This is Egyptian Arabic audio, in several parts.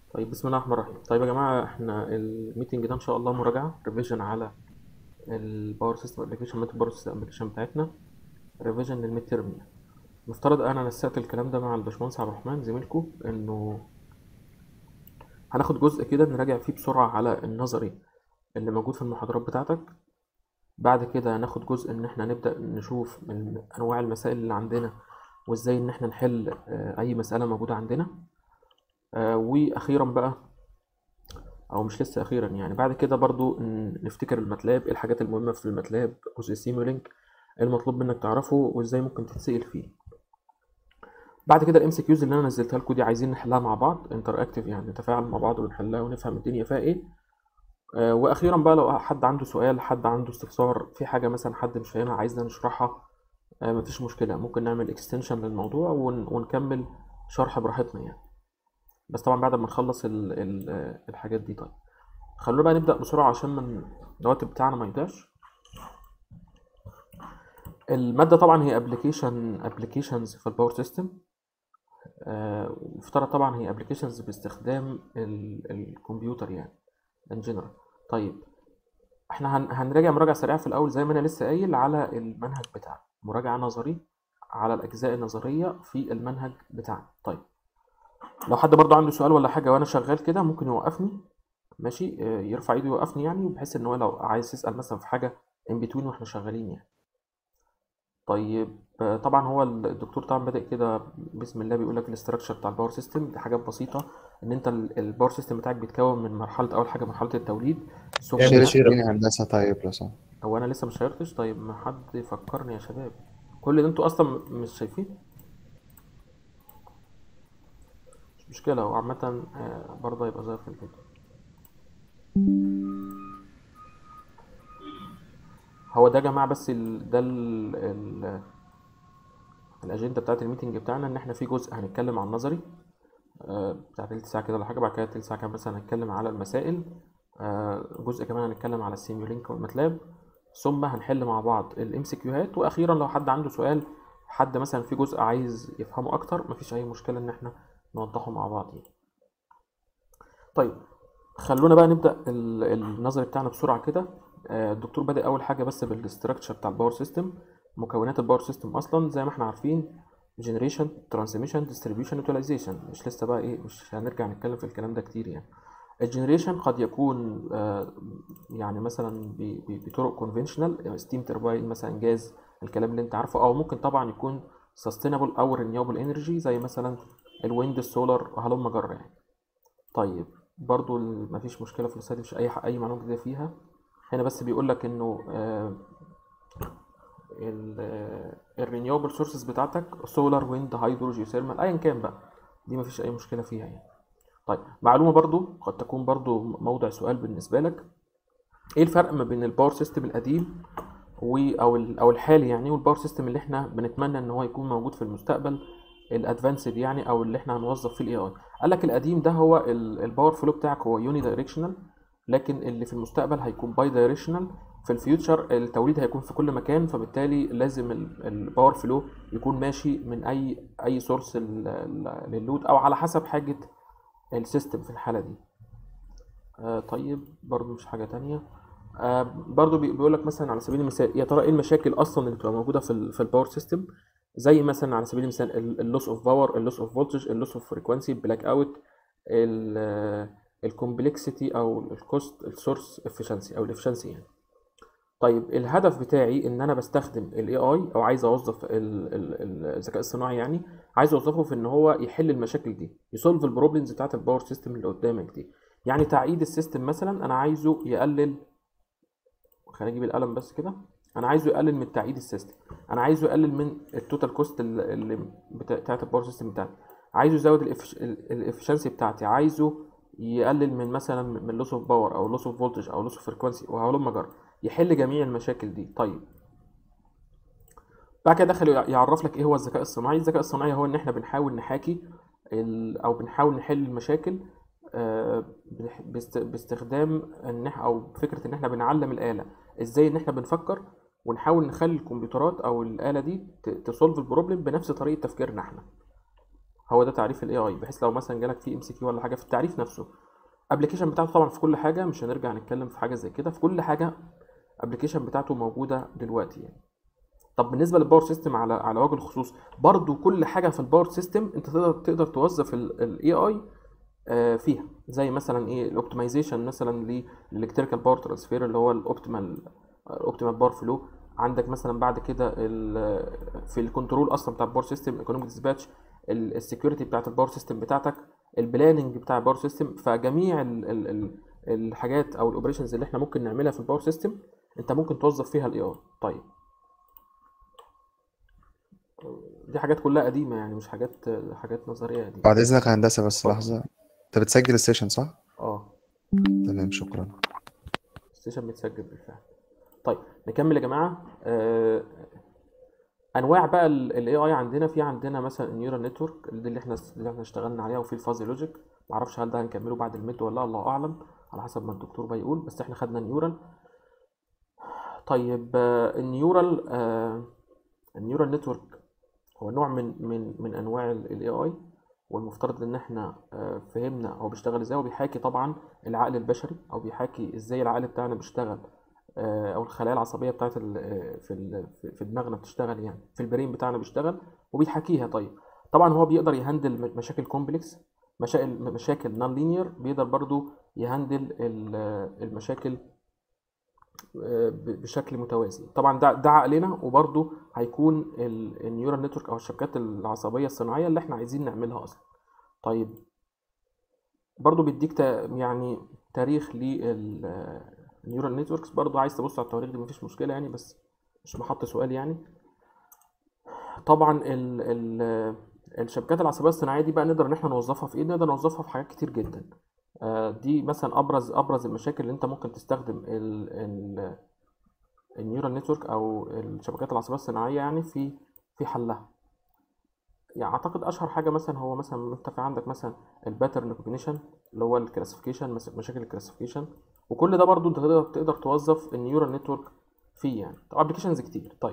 طيب بسم الله الرحمن الرحيم طيب يا جماعة احنا الميتنج ده ان شاء الله مراجعة ريفيجن على الباور سيستم ابلكيشن ميت باور سيستم ابلكيشن بتاعتنا ريفيجن للميد تيرم يعني مفترض انا نسقت الكلام ده مع الباشمهندس عبد الرحمن زميلكم انه هناخد جزء كده نراجع فيه بسرعة على النظري اللي موجود في المحاضرات بتاعتك بعد كده هناخد جزء ان احنا نبدأ نشوف من انواع المسائل اللي عندنا وازاي ان احنا نحل آه، اي مسألة موجودة عندنا آه، واخيرا بقى او مش لسه اخيرا يعني بعد كده برضو ن- نفتكر الماتلاب ايه الحاجات المهمه في الماتلاب جزء السيمولينك إيه المطلوب منك تعرفه وازاي ممكن تتسال فيه بعد كده الام سي كيوز اللي انا نزلتها لكم دي عايزين نحلها مع بعض انتر اكتف يعني نتفاعل مع بعض ونحلها ونفهم الدنيا فيها ايه آه، واخيرا بقى لو حد عنده سؤال حد عنده استفسار في حاجه مثلا حد مش فاهمها عايزنا نشرحها آه، مفيش مشكله ممكن نعمل اكستنشن للموضوع ون- ونكمل شرح براحتنا يعني بس طبعا بعد ما نخلص ال ال الحاجات دي طيب خلونا بقى نبدأ بسرعة عشان من الوقت بتاعنا ما يضيعش المادة طبعا هي ابلكيشن ابلكيشنز في الباور سيستم مفترض طبعا هي ابلكيشنز باستخدام ال الكمبيوتر يعني ان جنرال طيب احنا هن هنراجع مراجعة سريعة في الأول زي ما أنا لسه قايل على المنهج بتاعنا مراجعة نظري على الأجزاء النظرية في المنهج بتاعنا طيب لو حد برضو عنده سؤال ولا حاجة وأنا شغال كده ممكن يوقفني ماشي آه، يرفع ايده يوقفني يعني بحيث ان هو لو عايز يسأل مثلا في حاجة ان بتوين واحنا شغالين يعني طيب آه، طبعا هو الدكتور طبعا بادئ كده بسم الله بيقول لك الاستراكشر بتاع الباور سيستم دي حاجات بسيطة ان انت ال- الباور سيستم بتاعك بيتكون من مرحلة اول حاجة مرحلة التوليد ثم شير شير. اديني هندسة طيب لو سمحت هو انا لسه مش شيرتش طيب ما حد يفكرني يا شباب كل ده انتوا اصلا م- مش شايفين مش مشكلة هو عامة آه، برضه هيبقى ظاهر في الفيديو هو ده يا جماعة بس ال... ده ال... ال... الأجندة بتاعت الميتنج بتاعنا إن إحنا في جزء هنتكلم عن النظري آه، بتاع تلت ساعة كده ولا حاجة بعد كده تلت ساعة كمان مثلا هنتكلم على المسائل آه، جزء كمان هنتكلم على السيميولينك والماتلاب ثم هنحل مع بعض الام سي كيوهات واخيرا لو حد عنده سؤال حد مثلا في جزء عايز يفهمه اكتر مفيش اي مشكله ان احنا نوضحه مع بعض يعني. طيب خلونا بقى نبدا ال- النظري بتاعنا بسرعه كده آه، الدكتور بادئ اول حاجه بس بالاستراكشر بتاع الباور سيستم مكونات الباور سيستم اصلا زي ما احنا عارفين جنريشن ترانسميشن ديستريبيوشن يوتيلايزيشن مش لسه بقى ايه مش هنرجع نتكلم في الكلام ده كتير يعني الجنريشن قد يكون آه، يعني مثلا ب- ب- بطرق كونفنشنال ستيم ترباين مثلا جاز الكلام اللي انت عارفه او ممكن طبعا يكون سستينابل او رينيوبل انرجي زي مثلا الويند السولار وهلم جرى يعني طيب برضو ال- مفيش مشكله في السلايد مش اي ح- اي معلومه جديده فيها هنا بس بيقول لك انه الرينيوبل سورسز بتاعتك سولار ويند هايدرو جيوثيرمال ايا كان بقى دي مفيش اي مشكله فيها يعني طيب معلومه برضو قد تكون برضو موضع سؤال بالنسبه لك ايه الفرق ما بين الباور سيستم القديم و او ال- او الحالي يعني والباور سيستم اللي احنا بنتمنى ان هو يكون موجود في المستقبل الادفانسد يعني او اللي احنا هنوظف فيه الاي اي قال لك القديم ده هو الباور فلو بتاعك هو يوني دايركشنال لكن اللي في المستقبل هيكون باي دايركشنال في الفيوتشر التوليد هيكون في كل مكان فبالتالي لازم الباور فلو يكون ماشي من اي اي سورس لللود او على حسب حاجه السيستم في الحاله دي آه طيب برضو مش حاجة تانية آه برضو بي- بيقول لك مثلا على سبيل المثال يا ترى ايه المشاكل اصلا اللي بتبقى موجودة في ال في الباور سيستم زي مثلا على سبيل المثال اللوس اوف باور اللوس اوف فولتج اللوس اوف فريكوانسي بلاك اوت الكومبلكسيتي او الكوست السورس افشنسي او الافشنسي يعني طيب الهدف بتاعي ان انا بستخدم الاي اي او عايز اوظف ال- ال- ال- الذكاء الصناعي يعني عايز اوظفه في ان هو يحل المشاكل دي يسولف البروبلمز بتاعت الباور سيستم اللي قدامك دي يعني تعقيد السيستم مثلا انا عايزه يقلل خلينا نجيب القلم بس كده انا عايزه يقلل من تعقيد السيستم انا عايزه يقلل من التوتال كوست اللي بتا- بتاعت الباور سيستم بتاعتي عايزه يزود الافشنسي بتاعتي عايزه يقلل من مثلا من لوس اوف باور او لوس اوف فولتج او لوس اوف فريكوانسي وهلم جرى يحل جميع المشاكل دي طيب بعد كده دخل يعرف لك ايه هو الذكاء الصناعي الذكاء الصناعي هو ان احنا بنحاول نحاكي ال- او بنحاول نحل المشاكل آه، بنح- باست- باستخدام ان احنا او فكره ان احنا بنعلم الاله ازاي ان احنا بنفكر ونحاول نخلي الكمبيوترات او الاله دي تسولف البروبلم بنفس طريقه تفكيرنا احنا هو ده تعريف الاي اي بحيث لو مثلا جالك فيه ام سي كيو ولا حاجه في التعريف نفسه ابلكيشن بتاعته طبعا في كل حاجه مش هنرجع نتكلم في حاجه زي كده في كل حاجه ابلكيشن بتاعته موجوده دلوقتي يعني طب بالنسبه للباور سيستم على على وجه الخصوص برضو كل حاجه في الباور سيستم انت تقدر تقدر توظف الاي اي فيها زي مثلا ايه الاوبتمايزيشن مثلا للالكتريكال باور ترانسفير اللي هو الاوبتيمال الاوبتيمال باور فلو عندك مثلا بعد كده ال- في الكنترول اصلا بتاع الباور سيستم ايكونوميك ديسباتش السكيورتي بتاعت الباور سيستم بتاعتك البلاننج بتاع الباور سيستم فجميع ال ال ال الحاجات او الاوبريشنز اللي احنا ممكن نعملها في الباور سيستم انت ممكن توظف فيها الاي اي طيب دي حاجات كلها قديمه يعني مش حاجات حاجات نظريه قديمه بعد إذنك يا هندسة بس اتفضل لحظة أنت بتسجل السيشن صح؟ اه تمام شكرا السيشن متسجل بالفعل طيب نكمل يا جماعه آه انواع بقى الاي اي عندنا في عندنا مثلا النيورال نتورك دي اللي احنا اللي احنا اشتغلنا عليها وفي الفازي لوجيك معرفش هل ده هنكمله بعد الميد ولا لا الله اعلم على حسب ما الدكتور بيقول بس احنا خدنا النيورال طيب آه النيورال آه النيورال نتورك هو نوع من من من انواع الاي اي والمفترض ان احنا آه، فهمنا هو بيشتغل ازاي وبيحاكي طبعا العقل البشري او بيحاكي ازاي العقل بتاعنا بيشتغل آه، او الخلايا العصبيه بتاعت ال- آه، في ال- في في دماغنا بتشتغل يعني في البرين بتاعنا بيشتغل وبيحاكيها طيب طبعا هو بيقدر يهندل م- مشاكل كومبلكس مشاكل مشاكل نون لينير بيقدر برضو يهندل ال- آه، المشاكل ب- بشكل متوازي طبعا ده ده عقلنا وبرضه هيكون ال- النيورال نتورك او الشبكات العصبيه الصناعيه اللي احنا عايزين نعملها اصلا طيب برضه بيديك تا- يعني تاريخ للنيورال نتوركس برضه عايز تبص على التواريخ دي مفيش مشكله يعني بس مش محط سؤال يعني طبعا ال ال الشبكات العصبيه الصناعيه دي بقى نقدر ان احنا نوظفها في ايه نقدر نوظفها في حاجات كتير جدا آه، دي مثلا ابرز ابرز المشاكل اللي انت ممكن تستخدم ال ال النيورال نتورك او الشبكات العصبيه الصناعيه يعني في في حلها يعني اعتقد اشهر حاجه مثلا هو مثلا انت في عندك مثلا الباترن ريكوجنيشن اللي هو الكلاسيفيكيشن مشاكل الكلاسيفيكيشن وكل ده برضو انت تقدر تقدر توظف النيورال نتورك فيه يعني طب ابلكيشنز كتير طيب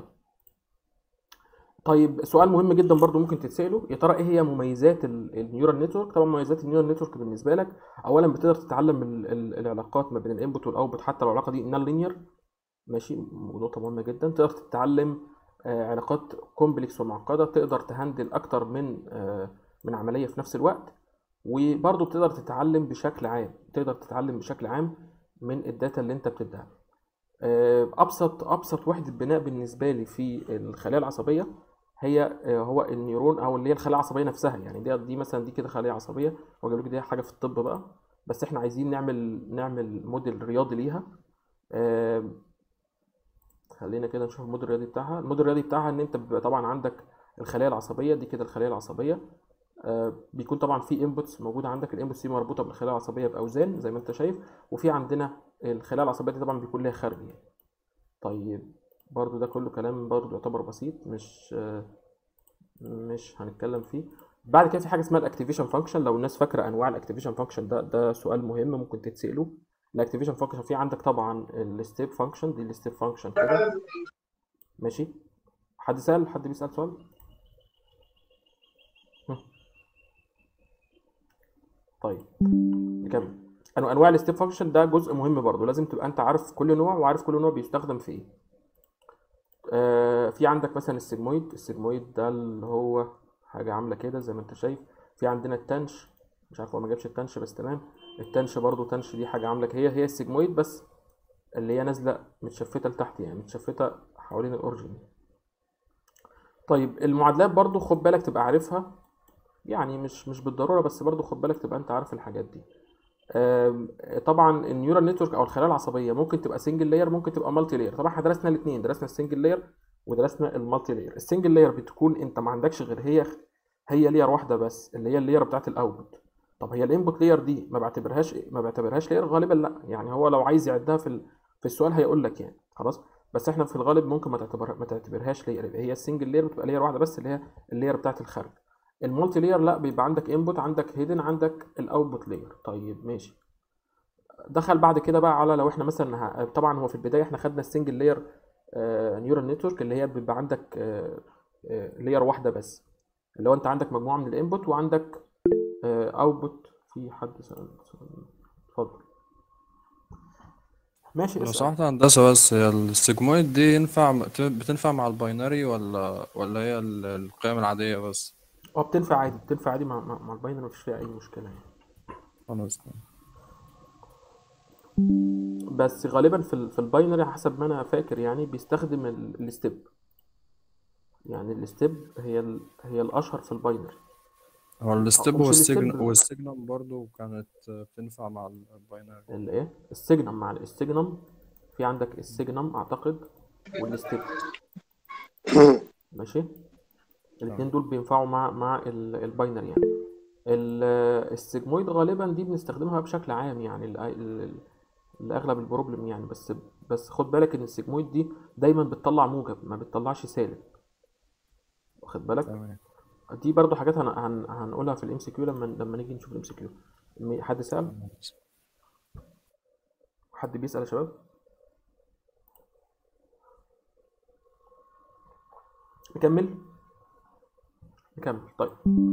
طيب سؤال مهم جدا برضو ممكن تتسأله يا ترى ايه هي مميزات ال- النيورال نتورك طبعا مميزات النيورال نتورك بالنسبه لك اولا بتقدر تتعلم ال- ال- العلاقات ما بين الانبوت والاوتبوت حتى لو العلاقه دي نون لينير ماشي ونقطه مهمه جدا تقدر تتعلم آه، علاقات كومبلكس ومعقده تقدر تهندل اكتر من آه، من عمليه في نفس الوقت وبرضه بتقدر تتعلم بشكل عام تقدر تتعلم بشكل عام من الداتا اللي انت بتديها آه، ابسط ابسط وحده بناء بالنسبه لي في الخلايا العصبيه هي آه، هو النيورون او اللي هي الخلايا العصبيه نفسها يعني دي دي مثلا دي كده خليه عصبيه هو جاب لك دي حاجه في الطب بقى بس احنا عايزين نعمل نعمل موديل رياضي ليها آه، خلينا كده نشوف الموديل الرياضي بتاعها الموديل الرياضي بتاعها ان انت بيبقى طبعا عندك الخلايا العصبيه دي كده الخلايا العصبيه آه، بيكون طبعا في انبوتس موجوده عندك الانبوتس دي مربوطه بالخلايا العصبيه باوزان زي ما انت شايف وفي عندنا الخلايا العصبيه دي طبعا بيكون ليها خارج يعني طيب برضو ده كله كلام برضو يعتبر بسيط مش آه، مش هنتكلم فيه بعد كده في حاجه اسمها الاكتيفيشن فانكشن لو الناس فاكره انواع الاكتيفيشن فانكشن ده ده سؤال مهم ممكن تتساله الاكتيفيشن فانكشن في عندك طبعا الستيب فانكشن دي الستيب فانكشن كده ماشي حد سأل حد بيسأل سؤال هم. طيب نكمل أنو- انواع الستيب فانكشن ده جزء مهم برضو لازم تبقى انت عارف كل نوع وعارف كل نوع بيستخدم في ايه آه في عندك مثلا السيجمويد السيجمويد ده اللي هو حاجه عامله كده زي ما انت شايف في عندنا التنش مش عارف هو ما جابش التنش بس تمام التنش برضو تنش دي حاجه عامله هي هي السيجمويد بس اللي هي نازله متشفته لتحت يعني متشفته حوالين الاورجن طيب المعادلات برضو خد بالك تبقى عارفها يعني مش مش بالضروره بس برضو خد بالك تبقى انت عارف الحاجات دي آم، طبعا النيورال نتورك او الخلايا العصبيه ممكن تبقى سنجل لاير ممكن تبقى مالتي لاير طبعا احنا درسنا الاثنين درسنا السنجل لاير ودرسنا المالتي لاير السنجل لاير بتكون انت ما عندكش غير هي هي لاير واحده بس اللي هي اللاير بتاعت الاوتبوت طب هي الانبوت لاير دي ما بعتبرهاش ما بعتبرهاش لاير غالبا لا يعني هو لو عايز يعدها في ال... في السؤال هيقول لك يعني خلاص بس احنا في الغالب ممكن ما تعتبر ما تعتبرهاش لاير يبقى هي السنجل لاير بتبقى لاير واحده بس اللي هي اللاير بتاعت الخارج المالتي لاير لا بيبقى عندك انبوت عندك هيدن عندك الاوتبوت لاير طيب ماشي دخل بعد كده بقى على لو احنا مثلا ه- طبعا هو في البدايه احنا خدنا السنجل لاير نيورال نتورك اللي هي بيبقى عندك لاير واحده بس اللي هو انت عندك مجموعه من الانبوت وعندك اوتبوت في حد سأل سؤال. اتفضل ماشي لو اسأل سمحت هندسة بس هي السيجمويد دي ينفع بتنفع مع الباينري ولا ولا هي ال- القيم العادية بس اه بتنفع عادي بتنفع عادي مع مع, مع الباينري مفيش فيها اي مشكله يعني خلاص بس غالبا في ال في الباينري حسب ما انا فاكر يعني بيستخدم الستيب يعني الستيب هي ال هي الاشهر في الباينري هو او الستيب مش والسيجن الستيب والسيجنم برضو كانت بتنفع مع الباينري الايه السيجنم مع السيجنم في عندك السيجنم اعتقد والستيب ماشي الاثنين تمام دول بينفعوا مع مع ال- الباينري يعني ال- السيجمويد غالبا دي بنستخدمها بشكل عام يعني ال- ال- لاغلب البروبلم يعني بس بس خد بالك ان السيجمويد دي دايما بتطلع موجب ما بتطلعش سالب واخد بالك تمام دي برضو حاجات هن... هن... هنقولها في الام سي كيو لما لما نيجي نشوف الام سي كيو حد سأل تمام. حد بيسأل يا شباب نكمل نكمل طيب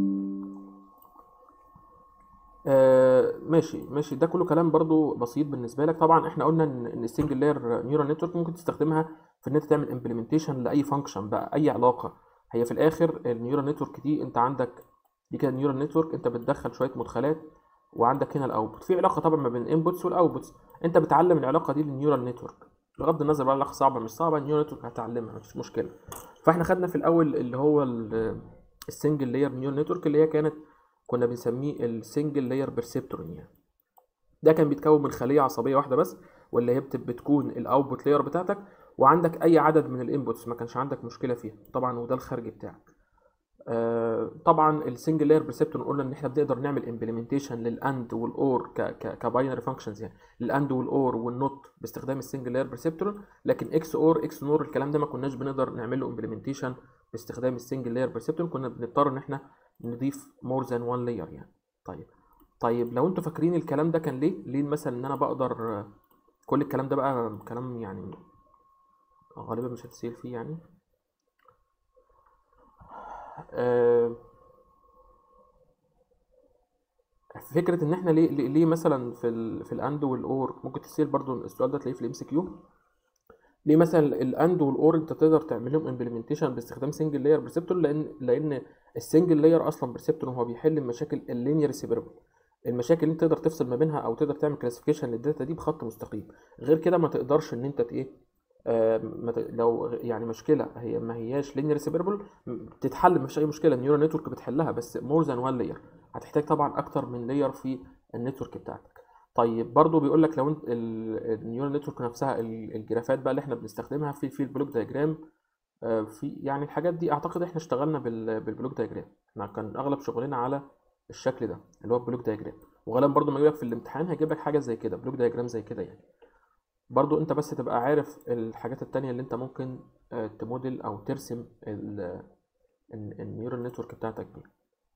آه ماشي ماشي ده كله كلام برضو بسيط بالنسبه لك طبعا احنا قلنا ان ان السنجل لاير نيورال نتورك ممكن تستخدمها في ان انت تعمل امبلمنتيشن لاي فانكشن بقى اي علاقه هي في الاخر النيورال نتورك دي انت عندك دي كده نيورال نتورك انت بتدخل شويه مدخلات وعندك هنا الاوتبوت في علاقه طبعا ما بين الانبوتس والاوتبوتس انت بتعلم العلاقه دي للنيورال نتورك بغض النظر بقى العلاقه صعبه مش صعبه النيورال نتورك هتعلمها مفيش مشكله فاحنا خدنا في الاول اللي هو السنجل لاير نيورال نتورك اللي هي كانت كنا بنسميه السنجل لاير بيرسبترون يعني ده كان بيتكون من خليه عصبيه واحده بس واللي هي بت- بتكون الاوتبوت لاير بتاعتك وعندك اي عدد من الانبوتس ما كانش عندك مشكله فيها طبعا وده الخارج بتاعك آه، طبعا السنجل لاير بريسبتور قلنا ان احنا بنقدر نعمل امبلمنتيشن للاند والاور كباينري فانكشنز يعني الاند والاور والنوت باستخدام السنجل لاير بريسبتور لكن اكس اور اكس نور الكلام ده ما كناش بنقدر نعمل له امبلمنتيشن باستخدام السنجل لاير بريسبتور كنا بنضطر ان احنا نضيف مور ذان وان لاير يعني طيب طيب لو انتوا فاكرين الكلام ده كان ليه ليه مثلا ان انا بقدر آه، كل الكلام ده بقى كلام يعني غالبا مش هتسيل فيه يعني آه، فكره ان احنا ليه ليه ليه مثلا في ال في الاند والاور ممكن تسال برضو السؤال ده تلاقيه في الام سي كيو ليه مثلا الاند والاور انت تقدر تعمل لهم امبلمنتيشن باستخدام سنجل لاير بريسبتور لان لان السنجل لاير اصلا بريسبتور هو بيحل مشاكل اللينير سيبربل المشاكل اللي انت تقدر تفصل ما بينها او تقدر تعمل كلاسيفيكيشن للداتا دي بخط مستقيم غير كده ما تقدرش ان انت ت- ايه آه، ما ت- لو يعني مشكله هي ما هياش لينير سيبربل بتتحل مفيش اي مشكله النيورال نتورك بتحلها بس مور ذان وان لاير هتحتاج طبعا اكتر من لاير في النتورك بتاعتك طيب برضو بيقول لك لو انت النيورال نتورك نفسها ال- الجرافات بقى اللي احنا بنستخدمها في في البلوك دايجرام آه، في يعني الحاجات دي اعتقد احنا اشتغلنا بال- بالبلوك دايجرام احنا كان اغلب شغلنا على الشكل ده اللي هو البلوك دايجرام وغالبا برضو ما يجيب لك في الامتحان هيجيب لك حاجه زي كده بلوك دايجرام زي كده يعني برضو انت بس تبقى عارف الحاجات التانية اللي انت ممكن آه، تموديل او ترسم ال- ال- النيورال نتورك بتاعتك بيه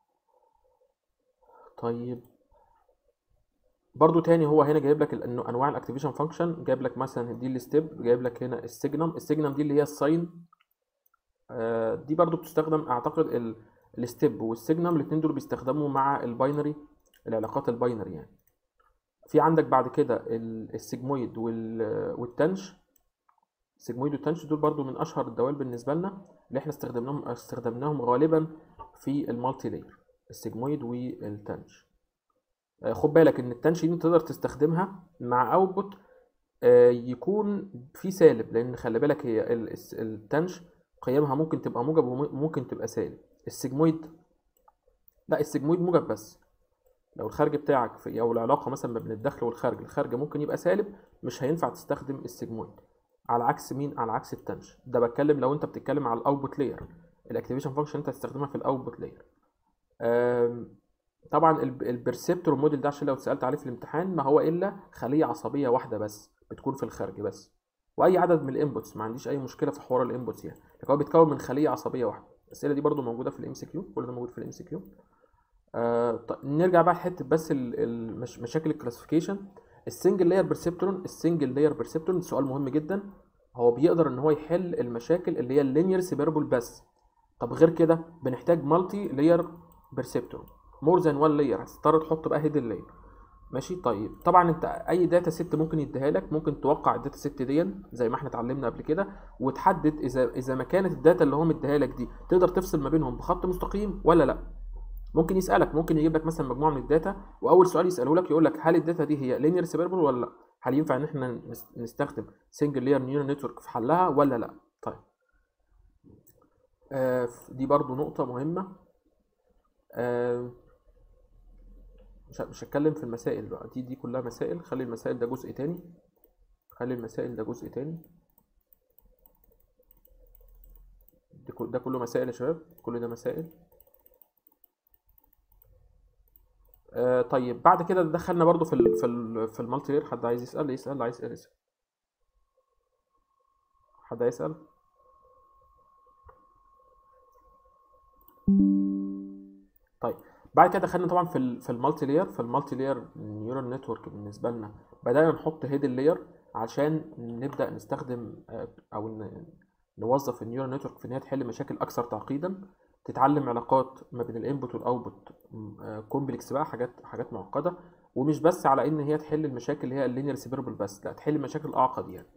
طيب برضو تاني هو هنا جايب لك ال- انه انواع الاكتيفيشن فانكشن جايب لك مثلا دي الستيب جايب لك هنا السيجنم السيجنم دي اللي هي الساين آه، دي برضو بتستخدم اعتقد الستيب والسيجنم الاثنين دول بيستخدموا مع الباينري العلاقات الباينري يعني في عندك بعد كده ال- السيجمويد وال- والتنش السيجمويد والتنش دول برضو من اشهر الدوال بالنسبه لنا اللي احنا استخدمناهم استخدمناهم غالبا في المالتي لاير السيجمويد والتنش آه، خد بالك ان التنش دي تقدر تستخدمها مع اوتبوت يكون فيه سالب لان خلي بالك هي ال- الس- التنش قيمها ممكن تبقى موجب وممكن تبقى سالب السيجمويد لا السيجمويد موجب بس لو الخارج بتاعك في او العلاقه مثلا ما بين الدخل والخارج الخارج ممكن يبقى سالب مش هينفع تستخدم السيجمويد على عكس مين على عكس التنش ده بتكلم لو انت بتتكلم على الاوتبوت لاير الاكتيفيشن فانكشن انت هتستخدمها في الاوتبوت لاير طبعا البرسبتور موديل ده عشان لو اتسالت عليه في الامتحان ما هو الا خليه عصبيه واحده بس بتكون في الخارج بس واي عدد من الانبوتس ما عنديش اي مشكله في حوار الانبوتس يعني لكن هو بيتكون من خليه عصبيه واحده الاسئله دي برضو موجوده في الام سي كيو كل ده موجود في الام سي كيو آه طيب نرجع بقى لحته بس ال- المش... مشاكل الكلاسيفيكيشن السنجل لاير بيرسبترون السنجل لاير بيرسبترون سؤال مهم جدا هو بيقدر ان هو يحل المشاكل اللي هي اللينير سيبربل بس طب غير كده بنحتاج مالتي لاير بيرسبتور مور ذان وان لاير هتضطر تحط بقى هيدن لاير ماشي طيب طبعا انت اي داتا ست ممكن يديها لك ممكن توقع الداتا ست دي زي ما احنا اتعلمنا قبل كده وتحدد اذا اذا ما كانت الداتا اللي هو مديها لك دي تقدر تفصل ما بينهم بخط مستقيم ولا لا ممكن يسالك ممكن يجيب لك مثلا مجموعه من الداتا واول سؤال يساله لك يقول لك هل الداتا دي هي لينير سيبربل ولا لا هل ينفع ان احنا نس- نستخدم سنجل لاير نيورال نتورك في حلها ولا لا طيب آه دي برضو نقطه مهمه آه مش ه- مش هتكلم في المسائل بقى دي دي كلها مسائل خلي المسائل ده جزء تاني خلي المسائل ده جزء تاني ده كل- ده كله مسائل يا شباب كل ده مسائل آه طيب بعد كده دخلنا برضو في ال في ال في المالتي لير حد عايز يسأل يسأل عايز يسأل يسأل حد هيسأل طيب بعد كده دخلنا طبعا في ال في المالتي لير في المالتي لير نيورال نتورك بالنسبه لنا بدانا نحط هيدن لاير عشان نبدا نستخدم آه، او ن- نوظف النيورال نتورك في ان هي تحل مشاكل اكثر تعقيدا تتعلم علاقات ما بين الانبوت والاوتبوت كومبلكس بقى حاجات حاجات معقده ومش بس على ان هي تحل المشاكل اللي هي اللينير سيبربل بس لا تحل مشاكل اعقد يعني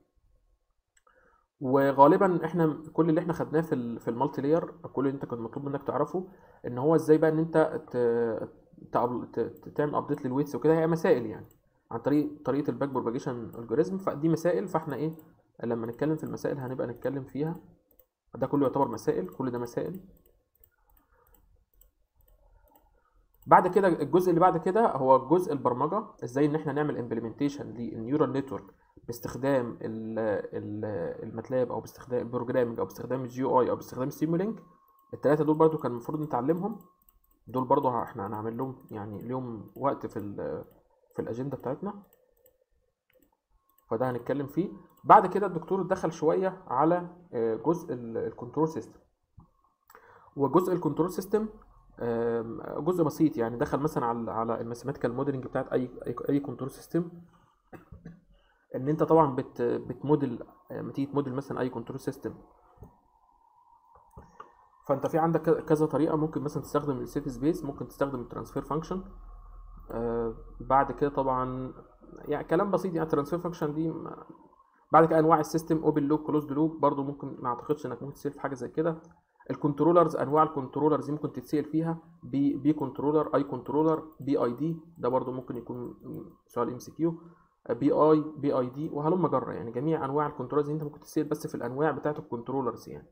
وغالبا احنا كل اللي احنا خدناه في ال في المالتي لاير كل اللي انت كنت مطلوب منك تعرفه ان هو ازاي بقى ان انت ت- تأب- ت- ت- تعمل ابديت للويتس وكده هي مسائل يعني عن طريق طريقه الباك بروباجيشن الجوريزم فدي مسائل فاحنا ايه لما نتكلم في المسائل هنبقى نتكلم فيها ده كله يعتبر مسائل كل ده مسائل بعد كده الجزء اللي بعد كده هو جزء البرمجه ازاي ان احنا نعمل امبلمنتيشن للنيورال نتورك باستخدام ال- ال- الماتلاب او باستخدام البروجرامنج او باستخدام الجي او اي او باستخدام السيمولينك الثلاثه دول برضو كان المفروض نتعلمهم دول برضو ه- احنا هنعمل لهم يعني ليهم وقت في ال في الاجنده بتاعتنا فده هنتكلم فيه بعد كده الدكتور اتدخل شويه على آه، جزء الكنترول سيستم وجزء الكنترول سيستم جزء بسيط يعني دخل مثلا على على الماثيماتيكال موديلنج بتاعت اي اي اي كنترول سيستم ان انت طبعا بت بتموديل لما تيجي تموديل مثلا اي كنترول سيستم فانت في عندك كذا- كذا طريقه ممكن مثلا تستخدم السيت سبيس ممكن تستخدم الترانسفير فانكشن بعد كده طبعا يعني كلام بسيط يعني الترانسفير فانكشن دي ما- بعد كده انواع السيستم اوبن لوب كلوزد لوب برضو ممكن ما اعتقدش انك ممكن تسال في حاجه زي كده الكنترولرز انواع الكنترولرز دي ممكن تتسال فيها بي بي كنترولر اي كنترولر بي اي دي ده برضو ممكن يكون سؤال ام سي كيو بي اي بي اي دي وهلم جرة يعني جميع انواع الكنترولرز دي انت ممكن تسال بس في الانواع بتاعت الكنترولرز يعني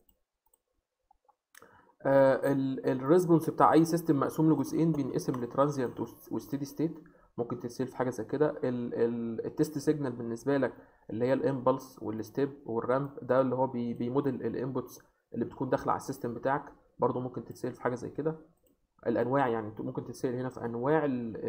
الريسبونس بتاع اي سيستم مقسوم لجزئين بينقسم لترانزيانت وستيدي ستيت ممكن تتسال في حاجه زي كده التست سيجنال بالنسبه لك اللي هي الامبلس والستيب والرامب ده اللي هو بي- بيموديل الانبوتس اللي بتكون داخله على السيستم بتاعك برضو ممكن تتسال في حاجه زي كده الانواع يعني انت ممكن تتسال هنا في انواع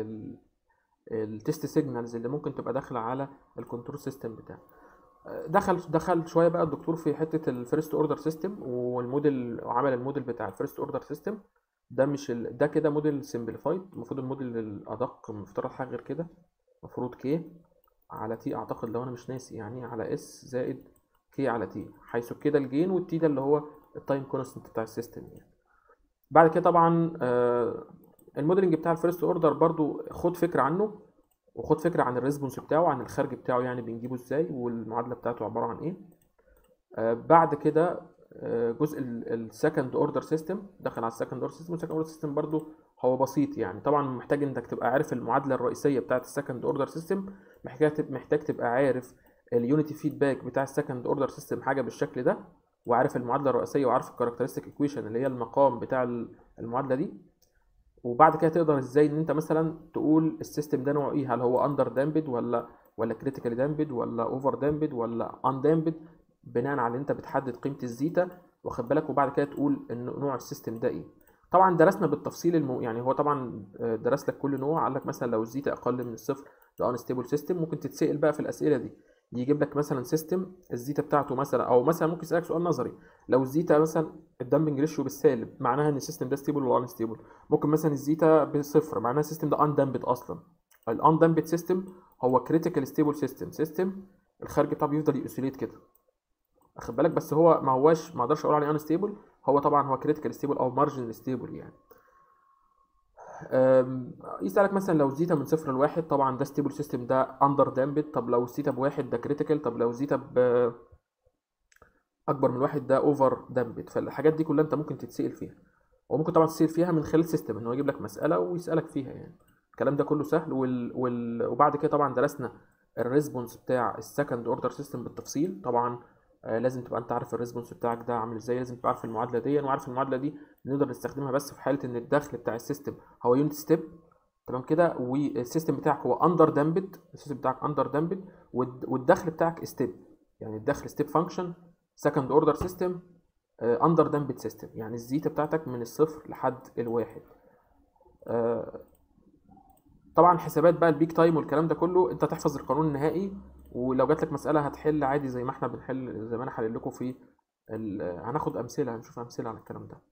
التست سيجنالز اللي ممكن تبقى داخله على الكنترول سيستم بتاعك دخل دخل شويه بقى الدكتور في حته الفيرست اوردر سيستم والموديل وعمل الموديل بتاع الفيرست اوردر سيستم ده مش ال... ده كده موديل سمبليفايد المفروض الموديل الادق مفترض حاجه غير كده المفروض كي على تي اعتقد لو انا مش ناسي يعني على اس زائد كي على تي حيث كده الجين والتي ده اللي هو التايم كونستنت بتاع السيستم يعني بعد كده طبعا آه، الموديلنج بتاع الفيرست اوردر برضو خد فكره عنه وخد فكره عن الريسبونس بتاعه عن الخارج بتاعه يعني بنجيبه ازاي والمعادله بتاعته عباره عن ايه آه، بعد كده آه، جزء السكند اوردر سيستم دخل على السكند اوردر سيستم السكند اوردر سيستم برضو هو بسيط يعني طبعا محتاج انك تبقى عارف المعادله الرئيسيه بتاعه السكند اوردر سيستم محتاج تب- محتاج تبقى عارف اليونيتي فيدباك بتاع السكند اوردر سيستم حاجه بالشكل ده وعارف المعادله الرئيسيه وعارف الكاركترستيك ايكويشن اللي هي المقام بتاع ال- المعادله دي وبعد كده تقدر ازاي ان انت مثلا تقول السيستم ده نوعه ايه هل هو اندر دامبد ولا ولا كريتيكالي دامبد ولا اوفر دامبد ولا ان دامبد بناء على ان انت بتحدد قيمه الزيتا واخد بالك وبعد كده تقول ان نوع السيستم ده ايه طبعا درسنا بالتفصيل المو... يعني هو طبعا آه، درس لك كل نوع قال لك مثلا لو الزيتا اقل من الصفر ده انستيبل سيستم ممكن تتسال بقى في الاسئله دي يجيب لك مثلا سيستم الزيتا بتاعته مثلا او مثلا ممكن يسالك سؤال نظري لو الزيتا مثلا الدامبنج ريشيو بالسالب معناها ان السيستم ده ستيبل ولا انستيبل ممكن مثلا الزيتا بصفر معناها السيستم ده اندامبد اصلا الاندامبد سيستم هو كريتيكال ستيبل سيستم سيستم الخارج بتاعه بيفضل يوسيليت كده واخد بالك بس هو ما هواش ما اقدرش اقول عليه انستيبل هو طبعا هو كريتيكال ستيبل او مارجن ستيبل يعني أم، يسألك مثلا لو زيتا من صفر لواحد طبعا ده ستيبل سيستم ده اندر دامبد طب لو زيتا بواحد ده كريتيكال طب لو زيتا ب اكبر من واحد ده اوفر دامبد فالحاجات دي كلها انت ممكن تتسأل فيها وممكن طبعا تتسأل فيها من خلال سيستم ان هو يجيب لك مسألة ويسألك فيها يعني الكلام ده كله سهل وال... وال... وبعد كده طبعا درسنا الريسبونس بتاع السكند اوردر سيستم بالتفصيل طبعا آه لازم تبقى انت عارف الريسبونس بتاعك ده عامل ازاي لازم تبقى عارف المعادله دي وعارف المعادله دي نقدر نستخدمها بس في حاله ان الدخل بتاع السيستم هو يونت ستيب تمام كده والسيستم بتاعك هو اندر دامبد السيستم بتاعك اندر دامبد والدخل بتاعك ستيب يعني الدخل ستيب فانكشن سكند اوردر سيستم اندر دامبد سيستم يعني الزيتا بتاعتك من الصفر لحد الواحد آه، طبعا حسابات بقى البيك تايم والكلام ده كله انت تحفظ القانون النهائي ولو جات لك مساله هتحل عادي زي ما احنا بنحل زي ما انا حلل لكم في ال- هناخد امثله هنشوف امثله على الكلام ده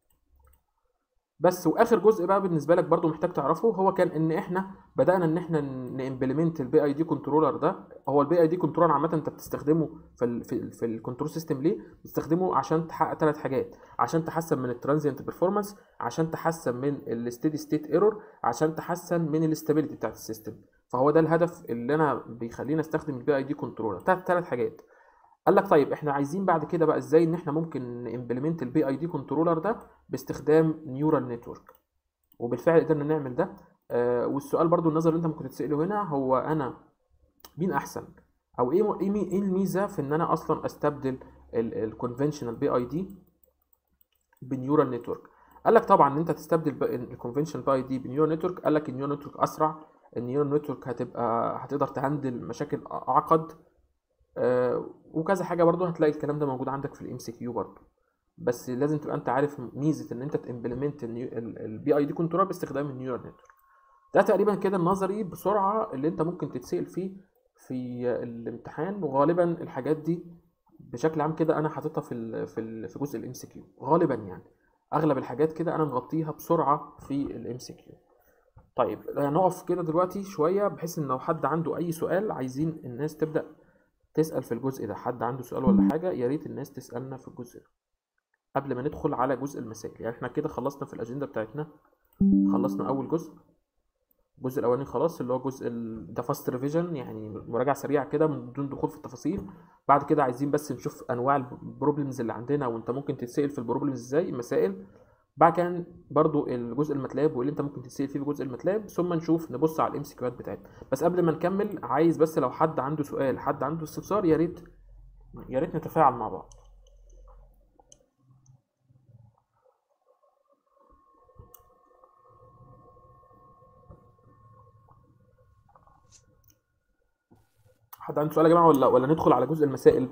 بس واخر جزء بقى بالنسبه لك برضو محتاج تعرفه هو كان ان احنا بدانا ان احنا نimplement البي اي دي كنترولر ده هو البي اي دي كنترولر عامه انت بتستخدمه في ال في, ال في الكنترول سيستم ليه بتستخدمه عشان تحقق ثلاث حاجات عشان تحسن من الترانزيانت بيرفورمانس عشان تحسن من الستيدي ستيت ايرور عشان تحسن من الاستابيليتي بتاعت السيستم فهو ده الهدف اللي انا بيخليني استخدم البي اي دي كنترولر ثلاث حاجات قال لك طيب احنا عايزين بعد كده بقى ازاي ان احنا ممكن نimplement البي اي دي كنترولر ده باستخدام نيورال نتورك وبالفعل قدرنا نعمل ده آه والسؤال برضو النظر اللي انت ممكن تسأله هنا هو انا مين احسن او ايه ايه مي- ايه الميزه في ان انا اصلا استبدل الكونفنشنال بي اي دي بنيورال نتورك قال لك طبعا ان انت تستبدل الكونفنشنال بي اي دي بنيورال نتورك قال لك النيورال نتورك اسرع النيورال نتورك هتبقى هتقدر تهندل مشاكل اعقد آه، وكذا حاجه برضو هتلاقي الكلام ده موجود عندك في الام سي كيو برضو بس لازم تبقى انت عارف ميزه ان انت تمبلمنت البي اي دي كنترول باستخدام النيورال نتورك ده تقريبا كده النظري بسرعه اللي انت ممكن تتسال فيه في الامتحان وغالبا الحاجات دي بشكل عام كده انا حاططها في ال في ال في جزء الام سي كيو غالبا يعني اغلب الحاجات كده انا مغطيها بسرعه في الام سي كيو طيب هنقف كده دلوقتي شويه بحيث ان لو حد عنده اي سؤال عايزين الناس تبدا تسال في الجزء ده حد عنده سؤال ولا حاجه يا ريت الناس تسالنا في الجزء ده قبل ما ندخل على جزء المسائل يعني احنا كده خلصنا في الاجنده بتاعتنا خلصنا اول جزء الجزء الاولاني خلاص اللي هو جزء ال... ده فاست ريفيجن يعني مراجعه سريعه كده من دون دخول في التفاصيل بعد كده عايزين بس نشوف انواع البروبلمز اللي عندنا وانت ممكن تتسال في البروبلمز ازاي المسائل بعد كده برضو الجزء الماتلاب واللي انت ممكن تتسال فيه في جزء الماتلاب ثم نشوف نبص على الام سي كيوات بتاعتنا بس قبل ما نكمل عايز بس لو حد عنده سؤال حد عنده استفسار يا ريت يا ريت نتفاعل مع بعض حد عنده سؤال يا جماعه ولا ولا ندخل على جزء المسائل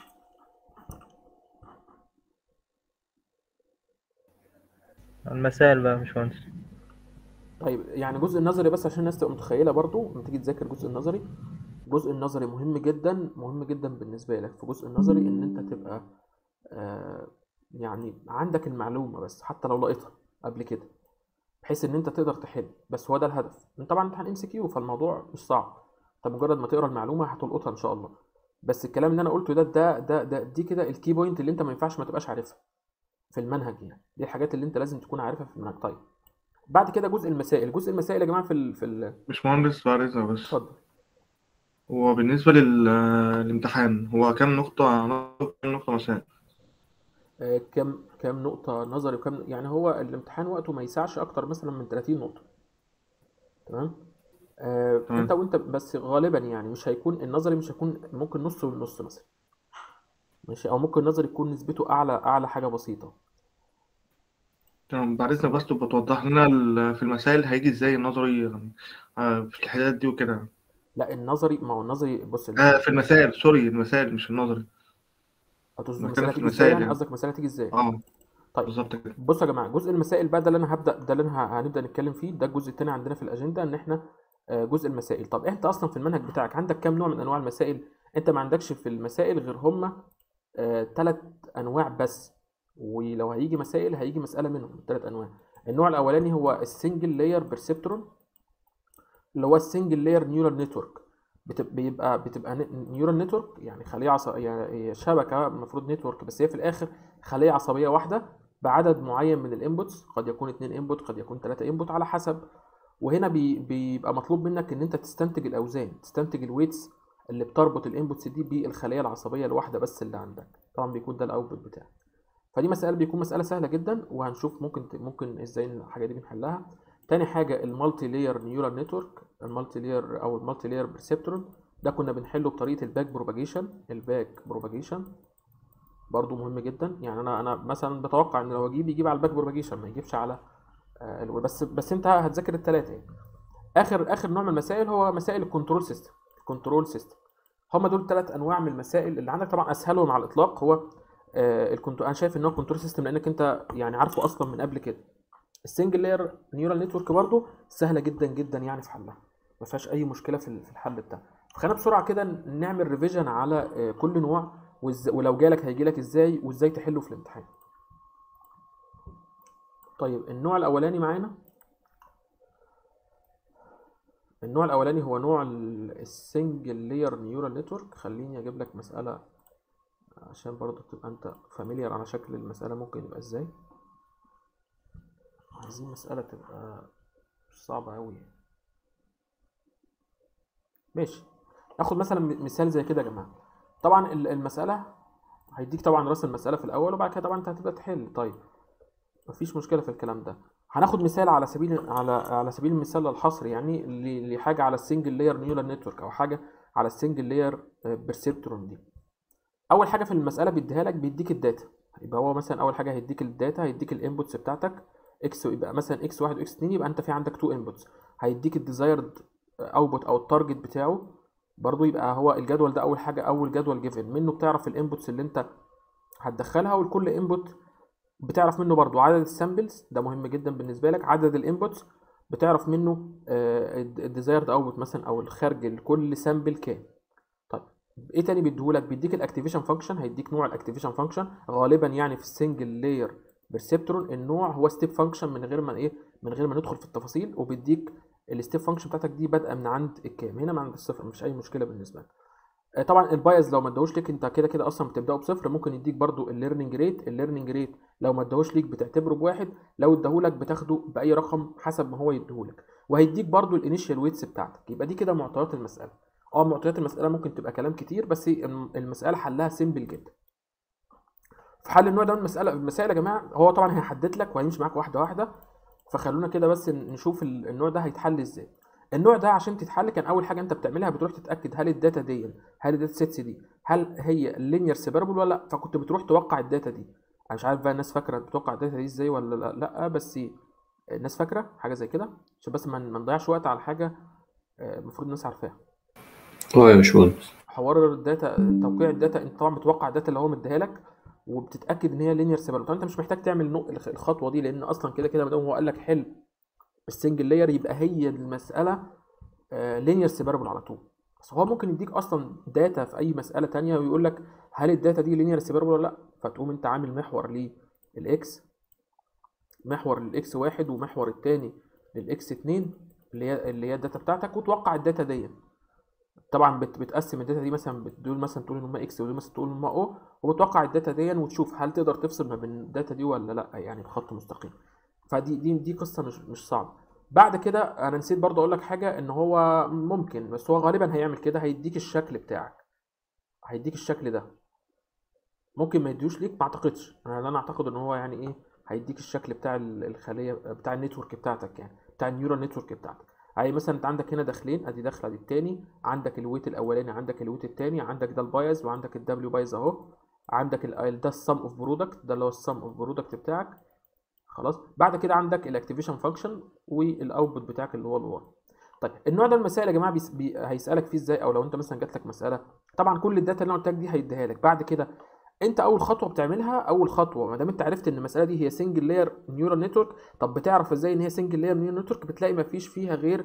المسائل بقى يا باشمهندس طيب يعني جزء النظري بس عشان الناس تبقى متخيله برضو لما تيجي تذاكر الجزء النظري الجزء النظري مهم جدا مهم جدا بالنسبه لك في الجزء النظري ان انت تبقى آه يعني عندك المعلومه بس حتى لو لقيتها قبل كده بحيث ان انت تقدر تحل بس هو ده الهدف انت طبعا امتحان ام سي كيو فالموضوع مش صعب انت مجرد ما تقرا المعلومه هتلقطها ان شاء الله بس الكلام اللي انا قلته ده ده ده, ده دي كده الكي بوينت اللي انت ما ينفعش ما تبقاش عارفها في المنهج يعني دي الحاجات اللي انت لازم تكون عارفها في المنهج طيب بعد كده جزء المسائل جزء المسائل يا جماعه في ال... في ال... باشمهندس بعد إذنك بس اتفضل هو بالنسبة للامتحان هو كام نقطة كام نقطة مسائل آه، كم كم نقطة نظري وكم يعني هو الامتحان وقته ما يسعش أكتر مثلا من 30 نقطة تمام آه، تمام. أنت وأنت بس غالبا يعني مش هيكون النظري مش هيكون ممكن نص والنص مثلا ماشي أو ممكن النظري يكون نسبته أعلى أعلى حاجة بسيطة تمام بعد إذنك بس تبقى توضح لنا ال- في المسائل هيجي إزاي النظري يعني آه، في الحاجات دي وكده لا النظري ما هو النظري بص آه في المسائل سوري المسائل مش النظري هتقصد بتكلم المسألة في تيجي ازاي المسائل يعني يعني. قصدك مسألة تيجي ازاي اه طيب بالظبط كده بصوا يا جماعه جزء المسائل بقى ده اللي انا هبدا ده اللي انا ه- هنبدا نتكلم فيه ده الجزء الثاني عندنا في الاجنده ان احنا آه، جزء المسائل طب انت اصلا في المنهج بتاعك عندك كام نوع من انواع المسائل انت ما عندكش في المسائل غير هما ثلاث انواع بس ولو هيجي مسائل هيجي مساله منهم ثلاث انواع النوع الاولاني هو السنجل لاير بيرسبترون اللي هو السنجل لاير نيورال نتورك بيبقى بتبقى نيورال نتورك يعني خليه عصبيه يعني هي شبكه المفروض نتورك بس هي في الاخر خليه عصبيه واحده بعدد معين من الانبوتس قد يكون اتنين انبوت قد يكون تلاتة انبوت على حسب وهنا بي بيبقى مطلوب منك ان انت تستنتج الاوزان تستنتج الويتس اللي بتربط الانبوتس دي بالخليه العصبيه الواحده بس اللي عندك طبعا بيكون ده الاوتبوت بتاعك فدي مساله بيكون مساله سهله جدا وهنشوف ممكن ممكن ازاي الحاجه دي بنحلها تاني حاجه المالتي لاير نيورال نتورك المالتي لاير او المالتي لاير بريسبترون ده كنا بنحله بطريقه الباك بروباجيشن الباك بروباجيشن برضو مهم جدا يعني انا انا مثلا بتوقع ان لو اجيب يجيب على الباك بروباجيشن ما يجيبش على آه، ال- بس بس انت هتذاكر الثلاثه يعني اخر اخر نوع من المسائل هو مسائل الكنترول سيستم الكنترول سيستم هم دول ثلاث انواع من المسائل اللي عندك طبعا اسهلهم على الاطلاق هو آه الكنترول انا شايف ان هو كنترول سيستم لانك انت يعني عارفه اصلا من قبل كده السنجل لاير نيورال نتورك برضو سهله جدا جدا يعني في حلها ما فيهاش اي مشكله في ال- في الحل بتاعها فخلينا بسرعه كده نعمل ريفيجن على آه كل نوع وإز- ولو جالك هيجيلك ازاي وازاي تحله في الامتحان طيب النوع الاولاني معانا النوع الاولاني هو نوع السنجل لاير نيورال نتورك خليني اجيب لك مساله عشان برضه تبقى انت فاميليار على شكل المساله ممكن يبقى ازاي عايزين مساله تبقى مش صعبه قوي ماشي ناخد مثلا م- مثال زي كده يا جماعه طبعا ال- المساله هيديك طبعا راس المساله في الاول وبعد كده طبعا انت هتبدا تحل طيب مفيش مشكله في الكلام ده هناخد مثال على سبيل على على سبيل المثال الحصر يعني ل- لحاجه على السنجل لاير نيورال نتورك او حاجه على السنجل لاير بيرسبترون دي اول حاجه في المساله بيديها لك بيديك الداتا يبقى هو مثلا اول حاجه هيديك الداتا هيديك الانبوتس بتاعتك اكس يبقى مثلا اكس 1 واكس 2 يبقى انت في عندك تو انبوتس هيديك الديزايرد اوتبوت او التارجت بتاعه برضو يبقى هو الجدول ده اول حاجه اول جدول جيفن منه بتعرف الانبوتس اللي انت هتدخلها ولكل انبوت بتعرف منه برضو عدد السامبلز ده مهم جدا بالنسبه لك عدد الانبوتس بتعرف منه الديزايرد اوتبوت مثلا او الخارج لكل سامبل كام طيب ايه تاني بيديهولك بيديك الاكتيفيشن فانكشن هيديك نوع الاكتيفيشن فانكشن غالبا يعني في السنجل لاير بيرسبترون النوع هو ستيب فانكشن من غير ما ايه من غير ما ندخل في التفاصيل وبيديك الستيب فانكشن بتاعتك دي بادئه من عند الكام هنا من عند الصفر مفيش اي مشكله بالنسبه لك آه، طبعا البايز لو ما اداهوش ليك انت كده كده اصلا بتبداه بصفر ممكن يديك برضو الليرنينج ريت الليرنينج ريت لو ما اداهوش ليك بتعتبره بواحد لو اداهولك بتاخده باي رقم حسب ما هو يديهولك وهيديك برضو الانيشال ويتس بتاعتك يبقى دي كده معطيات المساله اه معطيات المساله ممكن تبقى كلام كتير بس الم- المساله حلها سيمبل جدا في حل النوع ده من المساله المسائل يا جماعه هو طبعا هيحدد لك وهيمشي معاك واحده واحده فخلونا كده بس ن- نشوف ال- النوع ده هيتحل ازاي النوع ده عشان تتحل كان اول حاجه انت بتعملها بتروح تتاكد هل الداتا دي هل الداتا سيتس دي هل هي لينير سيبرابل ولا لا فكنت بتروح توقع الداتا دي انا مش عارف بقى الناس فاكره بتوقع الداتا دي ازاي ولا لا, لا بس الناس فاكره حاجه زي كده عشان بس ما ما نضيعش وقت على حاجه آه، المفروض الناس عارفاها اه يا باشمهندس حوار الداتا توقيع الداتا انت طبعا بتوقع الداتا اللي هو مديها لك وبتتاكد ان هي لينير سيبرابل طبعا انت مش محتاج تعمل نق- الخ- الخطوه دي لان اصلا كده كده ما دام هو قال لك حل السنجل لاير يبقى هي المساله لينير سيبرابل على طول بس هو ممكن يديك اصلا داتا في اي مساله تانية ويقول لك هل الداتا دي لينير سيبرابل ولا لا فتقوم انت عامل محور للاكس محور للاكس واحد ومحور التاني للاكس اتنين اللي هي اللي هي الداتا بتاعتك وتوقع الداتا دي طبعا بت بتقسم الداتا دي مثلا بتقول مثلا تقول ان هم اكس ودول مثلا تقول ان هم او وبتوقع الداتا دي وتشوف هل تقدر تفصل ما بين الداتا دي ولا لا يعني بخط مستقيم فدي دي دي قصه مش مش صعبه بعد كده انا نسيت برضه اقول لك حاجه ان هو ممكن بس هو غالبا هيعمل كده هيديك الشكل بتاعك هيديك الشكل ده ممكن ما يديوش ليك ما اعتقدش انا اللي انا اعتقد ان هو يعني ايه هيديك الشكل بتاع ال- الخليه بتاع النتورك بتاعتك يعني بتاع النيورال نتورك بتاعتك يعني مثلا انت عندك هنا داخلين ادي داخله ادي التاني عندك الويت الاولاني عندك الويت التاني عندك ده البايز وعندك الدبليو بايز اهو عندك ال ده السم اوف برودكت ده اللي هو السم اوف برودكت بتاعك خلاص بعد كده عندك الاكتيفيشن فانكشن والاوتبوت بتاعك اللي هو الواي طيب النوع ده من المسائل يا جماعه بيس بي هيسالك فيه ازاي او لو انت مثلا جات لك مساله طبعا كل الداتا اللي انا قلت لك دي هيديها لك بعد كده انت اول خطوه بتعملها اول خطوه ما دام انت عرفت ان المساله دي هي سنجل لاير نيورال نتورك طب بتعرف ازاي ان هي سنجل لاير نيورال نتورك بتلاقي ما فيش فيها غير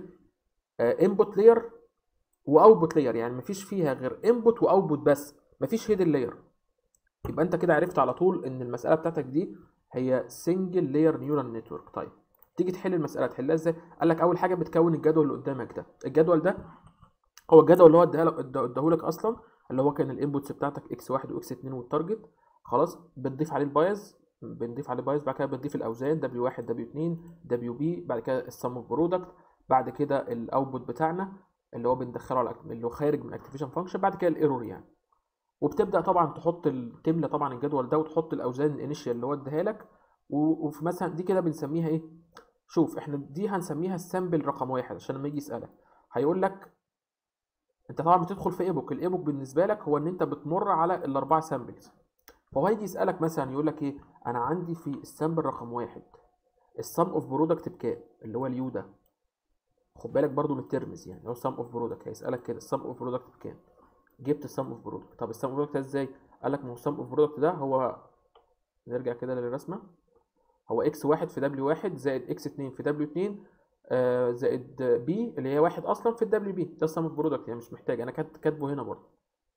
انبوت لاير واوتبوت لاير يعني ما فيش فيها غير انبوت واوتبوت بس ما فيش هيدن لاير يبقى انت كده عرفت على طول ان المساله بتاعتك دي هي سنجل لاير نيورال نتورك طيب تيجي تحل المساله تحلها ازاي قال لك اول حاجه بتكون الجدول اللي قدامك ده الجدول ده هو الجدول اللي هو اداها لك اداهولك اصلا اللي هو كان الانبوتس بتاعتك اكس 1 واكس 2 والتارجت خلاص بتضيف عليه البايز بنضيف عليه بايس بعد كده بنضيف الاوزان W1 W2 WB بعد كده السم اوف برودكت بعد كده الاوتبوت بتاعنا اللي هو بندخله على اللي هو خارج من اكتيفيشن فانكشن بعد كده الايرور يعني وبتبدا طبعا تحط ال- تملى طبعا الجدول ده وتحط الاوزان الانيشال اللي هو اديها لك و- وفي مثلا دي كده بنسميها ايه شوف احنا دي هنسميها السامبل رقم واحد عشان لما يجي يسالك هيقول لك انت طبعا بتدخل في ايبوك الايبوك بالنسبه لك هو ان انت بتمر على الاربعه سامبلز فهو هيجي يسالك مثلا يقول لك ايه انا عندي في السامبل رقم واحد السم اوف برودكت بكام اللي هو اليو ده خد بالك برضو من الترمز يعني لو سم اوف برودكت هيسالك كده السم اوف برودكت بكام جبت السم اوف برودكت طب السم اوف برودكت ده ازاي قال لك ما هو السم اوف برودكت ده هو نرجع كده للرسمه هو اكس واحد في دبليو واحد زائد اكس اتنين في دبليو اتنين آه، زائد بي اللي هي واحد اصلا في الدبليو بي ده السم اوف برودكت يعني مش محتاج انا كات- كاتبه هنا برضه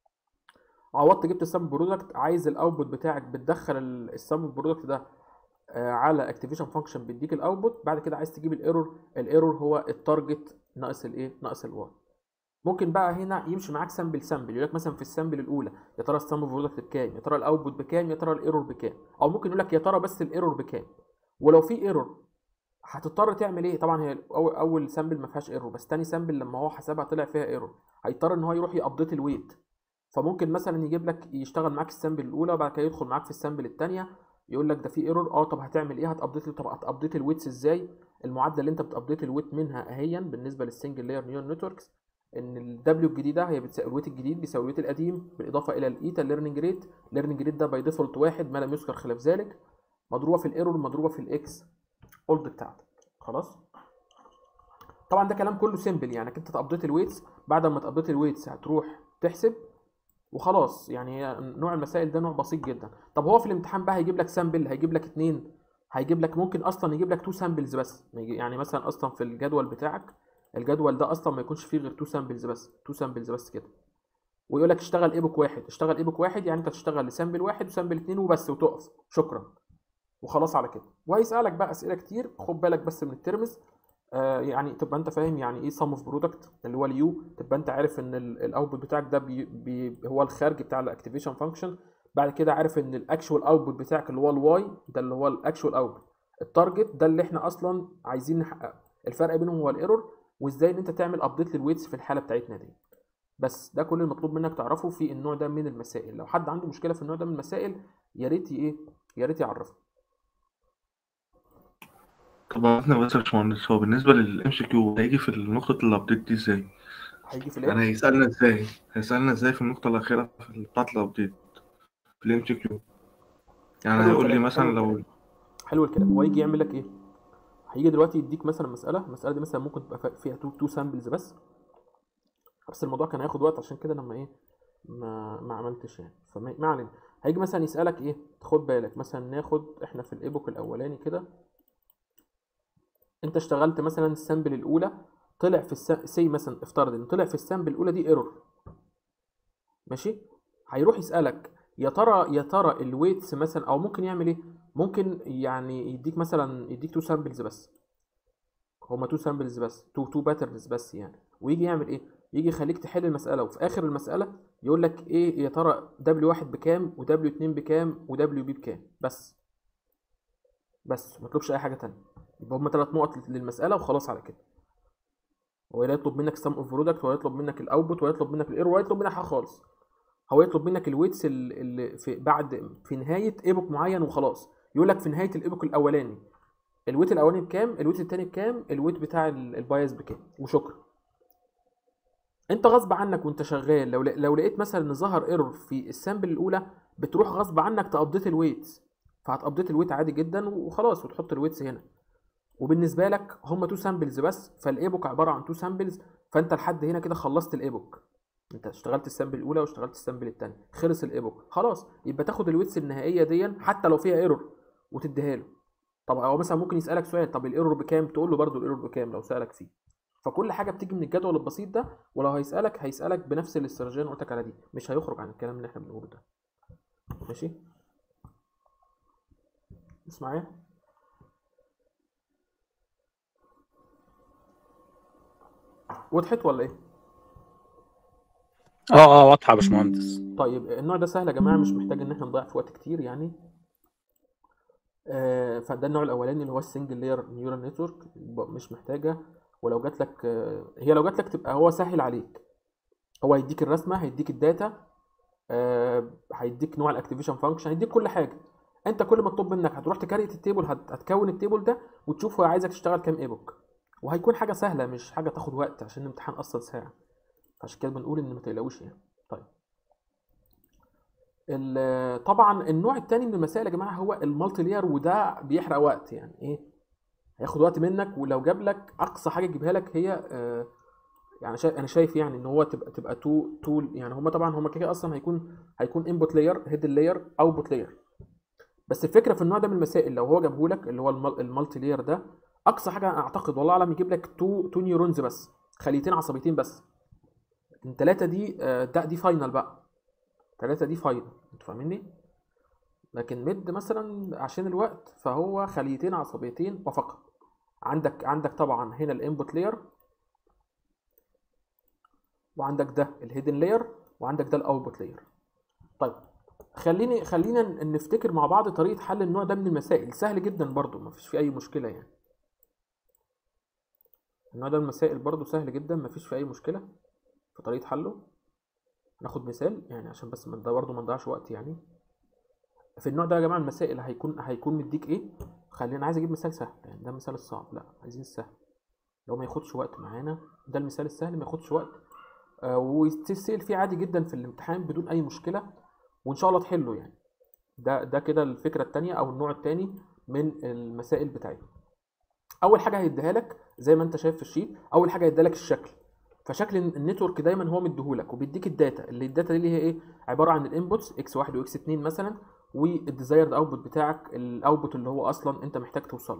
عوضت جبت السم برودكت عايز الاوتبوت بتاعك بتدخل السم برودكت ده آه، على اكتيفيشن فانكشن بيديك الاوتبوت بعد كده عايز تجيب الايرور الايرور هو التارجت ناقص الايه ناقص الواي ممكن بقى هنا يمشي معاك سامبل سامبل يقول لك مثلا في السامبل الاولى يا ترى السم برودكت بكام يا ترى الاوتبوت بكام يا ترى الايرور بكام او ممكن يقول لك يا ترى بس الايرور بكام ولو في ايرور هتضطر تعمل ايه طبعا هي اول اول سامبل ما فيهاش ايرور بس تاني سامبل لما هو حسبها طلع فيها ايرور هيضطر ان هو يروح يابديت الويت فممكن مثلا يجيب لك يشتغل معاك السامبل الاولى وبعد كده يدخل معاك في السامبل الثانيه يقول لك ده في ايرور اه طب هتعمل ايه هتابديت طب هتابديت الويتس ازاي المعادله اللي انت بتابديت الويت منها اهيا بالنسبه للسنجل لاير نيورال نتوركس ان الدبليو الجديده هي بتساوي الويت الجديد بيساوي الويت القديم بالاضافه الى الايتا ليرنينج ريت ليرنينج ريت ده باي ديفولت واحد ما لم يذكر خلاف ذلك مضروبه في الايرور مضروبه في الاكس اولد بتاعتك خلاص طبعا ده كلام كله سيمبل يعني انت تابديت الويتس بعد ما تابديت الويتس هتروح تحسب وخلاص يعني هي نوع المسائل ده نوع بسيط جدا طب هو في الامتحان بقى هيجيب لك سامبل هيجيب لك اتنين هيجيب لك ممكن اصلا يجيب لك تو سامبلز بس ما يجي- يعني مثلا اصلا في الجدول بتاعك الجدول ده اصلا ما يكونش فيه غير تو سامبلز بس تو سامبلز بس كده ويقول لك اشتغل ايبوك واحد اشتغل ايبوك واحد يعني انت تشتغل لسامبل واحد وسامبل اتنين وبس وتقف شكرا وخلاص على كده وهيسالك بقى اسئله كتير خد بالك بس من الترمز آه يعني تبقى انت فاهم يعني ايه سم اوف برودكت اللي هو اليو تبقى انت عارف ان الاوتبوت بتاعك ده بي بي هو الخارج بتاع الاكتيفيشن فانكشن بعد كده عارف ان الاكشوال اوتبوت بتاعك اللي هو الواي ده اللي هو الاكشوال اوتبوت التارجت ده اللي احنا اصلا عايزين نحققه الفرق بينهم هو الايرور وازاي ان انت تعمل ابديت للويتس في الحاله بتاعتنا دي بس ده كل المطلوب منك تعرفه في النوع ده من المسائل لو حد عنده مشكله في النوع ده من المسائل يا ريت ايه يا ريت يعرفني طب عرفنا بس يا باشمهندس هو بالنسبة للام سي كيو هيجي في نقطة الابديت دي ازاي؟ هيجي في يعني الايه هيسألنا ازاي؟ هيسألنا ازاي في النقطة الأخيرة في بتاعة الابديت في الام سي كيو يعني حلو هيقول لي الكلام، مثلا حلو لو الكلام. حلو الكلام هو يجي يعمل لك ايه هيجي دلوقتي يديك مثلا مساله المساله دي مثلا ممكن تبقى فيها تو تو سامبلز بس بس الموضوع كان هياخد وقت عشان كده لما ايه ما ما عملتش يعني فما ما علينا هيجي مثلا يسالك ايه خد بالك مثلا ناخد احنا في الايبوك الاولاني كده انت اشتغلت مثلا السامبل الاولى طلع في سي مثلا افترض ان طلع في السامبل الاولى دي ايرور ماشي هيروح يسالك يا ترى يا ترى الويتس مثلا او ممكن يعمل ايه ممكن يعني يديك مثلا يديك تو سامبلز بس هما تو سامبلز بس تو تو باترنز بس يعني ويجي يعمل ايه يجي يخليك تحل المساله وفي اخر المساله يقول لك ايه يا ترى دبليو واحد بكام ودبليو اتنين بكام ودبليو بي بكام بس بس ما يطلبش اي حاجه تانية يبقى هما ثلاث نقط للمساله وخلاص على كده هو لا يطلب منك سم اوف برودكت ولا يطلب منك الاوتبوت ولا يطلب منك الايرور ولا يطلب منك حاجه خالص هو يطلب منك الويتس اللي في بعد في نهايه ايبوك معين وخلاص يقول لك في نهايه الايبوك الاولاني الويت الاولاني بكام الويت التاني بكام الويت بتاع ال- البايس بكام وشكرا انت غصب عنك وانت شغال لو ل- لو لقيت مثلا ان ظهر ايرور في السامبل الاولى بتروح غصب عنك تابديت الويتس فهتابديت الويت عادي جدا وخلاص وتحط الويتس هنا وبالنسبه لك هم تو سامبلز بس فالايبوك عباره عن تو سامبلز فانت لحد هنا كده خلصت الايبوك انت اشتغلت السامبل الاولى واشتغلت السامبل الثاني خلص الايبوك خلاص يبقى تاخد الويتس النهائيه دي حتى لو فيها ايرور وتديها له طب او مثلا ممكن يسالك سؤال طب الايرور بكام تقول له برده الايرور بكام لو سالك فيه فكل حاجه بتيجي من الجدول البسيط ده ولو هيسالك هيسالك بنفس الاستراتيجيه اللي قلت لك على دي مش هيخرج عن الكلام اللي احنا بنقوله ده ماشي بس معايا وضحت ولا ايه اه اه واضحه يا باشمهندس طيب النوع ده سهل يا جماعه مش محتاج ان احنا نضيع في وقت كتير يعني آه، فده النوع الاولاني اللي هو السنجل لاير نيورال نتورك مش محتاجه ولو جات لك آه، هي لو جات لك تبقى هو سهل عليك هو هيديك الرسمه هيديك الداتا آه، هيديك نوع الاكتيفيشن فانكشن هيديك كل حاجه انت كل ما تطلب منك هتروح تكريت التيبل هت- هتكون التيبل ده وتشوف هو عايزك تشتغل كام ايبوك وهيكون حاجه سهله مش حاجه تاخد وقت عشان الامتحان اصلا ساعه عشان كده بنقول ان ما تقلقوش يعني طيب ال- طبعا النوع التاني من المسائل يا جماعه هو المالتي لير وده بيحرق وقت يعني ايه هياخد وقت منك ولو جاب لك اقصى حاجه يجيبها لك هي آه، يعني شا... انا شايف يعني ان هو تبقى تبقى تو تول يعني هم طبعا هم كده اصلا هيكون هيكون انبوت لاير هيدن لاير اوتبوت لاير بس الفكره في النوع ده من المسائل لو هو جابه لك اللي هو المال- المالتي لاير ده اقصى حاجه اعتقد والله اعلم يجيب لك تو تو نيورونز بس خليتين عصبيتين بس الثلاثه دي آه، ده دي فاينل بقى ثلاثه دي فاينل انتوا فاهميني لكن ميد مثلا عشان الوقت فهو خليتين عصبيتين وفقط عندك عندك طبعا هنا الانبوت لاير وعندك ده الهيدن لاير وعندك ده الاوتبوت لاير طيب خليني خلينا ن- نفتكر مع بعض طريقه حل النوع ده من المسائل سهل جدا برضو مفيش فيه اي مشكله يعني النوع ده من المسائل برضو سهل جدا مفيش فيه اي مشكله في طريقه حله ناخد مثال يعني عشان بس ما ده برضه ما نضيعش وقت يعني في النوع ده يا جماعه المسائل هيكون هيكون مديك ايه خلينا عايز اجيب مثال سهل يعني ده المثال الصعب لا عايزين السهل لو ما ياخدش وقت معانا ده المثال السهل ما ياخدش وقت آه ويستسهل فيه عادي جدا في الامتحان بدون اي مشكله وان شاء الله تحله يعني ده ده كده الفكره التانية او النوع التاني من المسائل بتاعتنا اول حاجه هيديها لك زي ما انت شايف في الشيت اول حاجه هيديها لك الشكل فشكل النتورك دايما هو مديهولك وبيديك الداتا اللي الداتا دي اللي هي ايه عباره عن الانبوتس اكس 1 واكس 2 مثلا والديزايرد اوتبوت بتاعك الاوتبوت اللي هو اصلا انت محتاج توصل له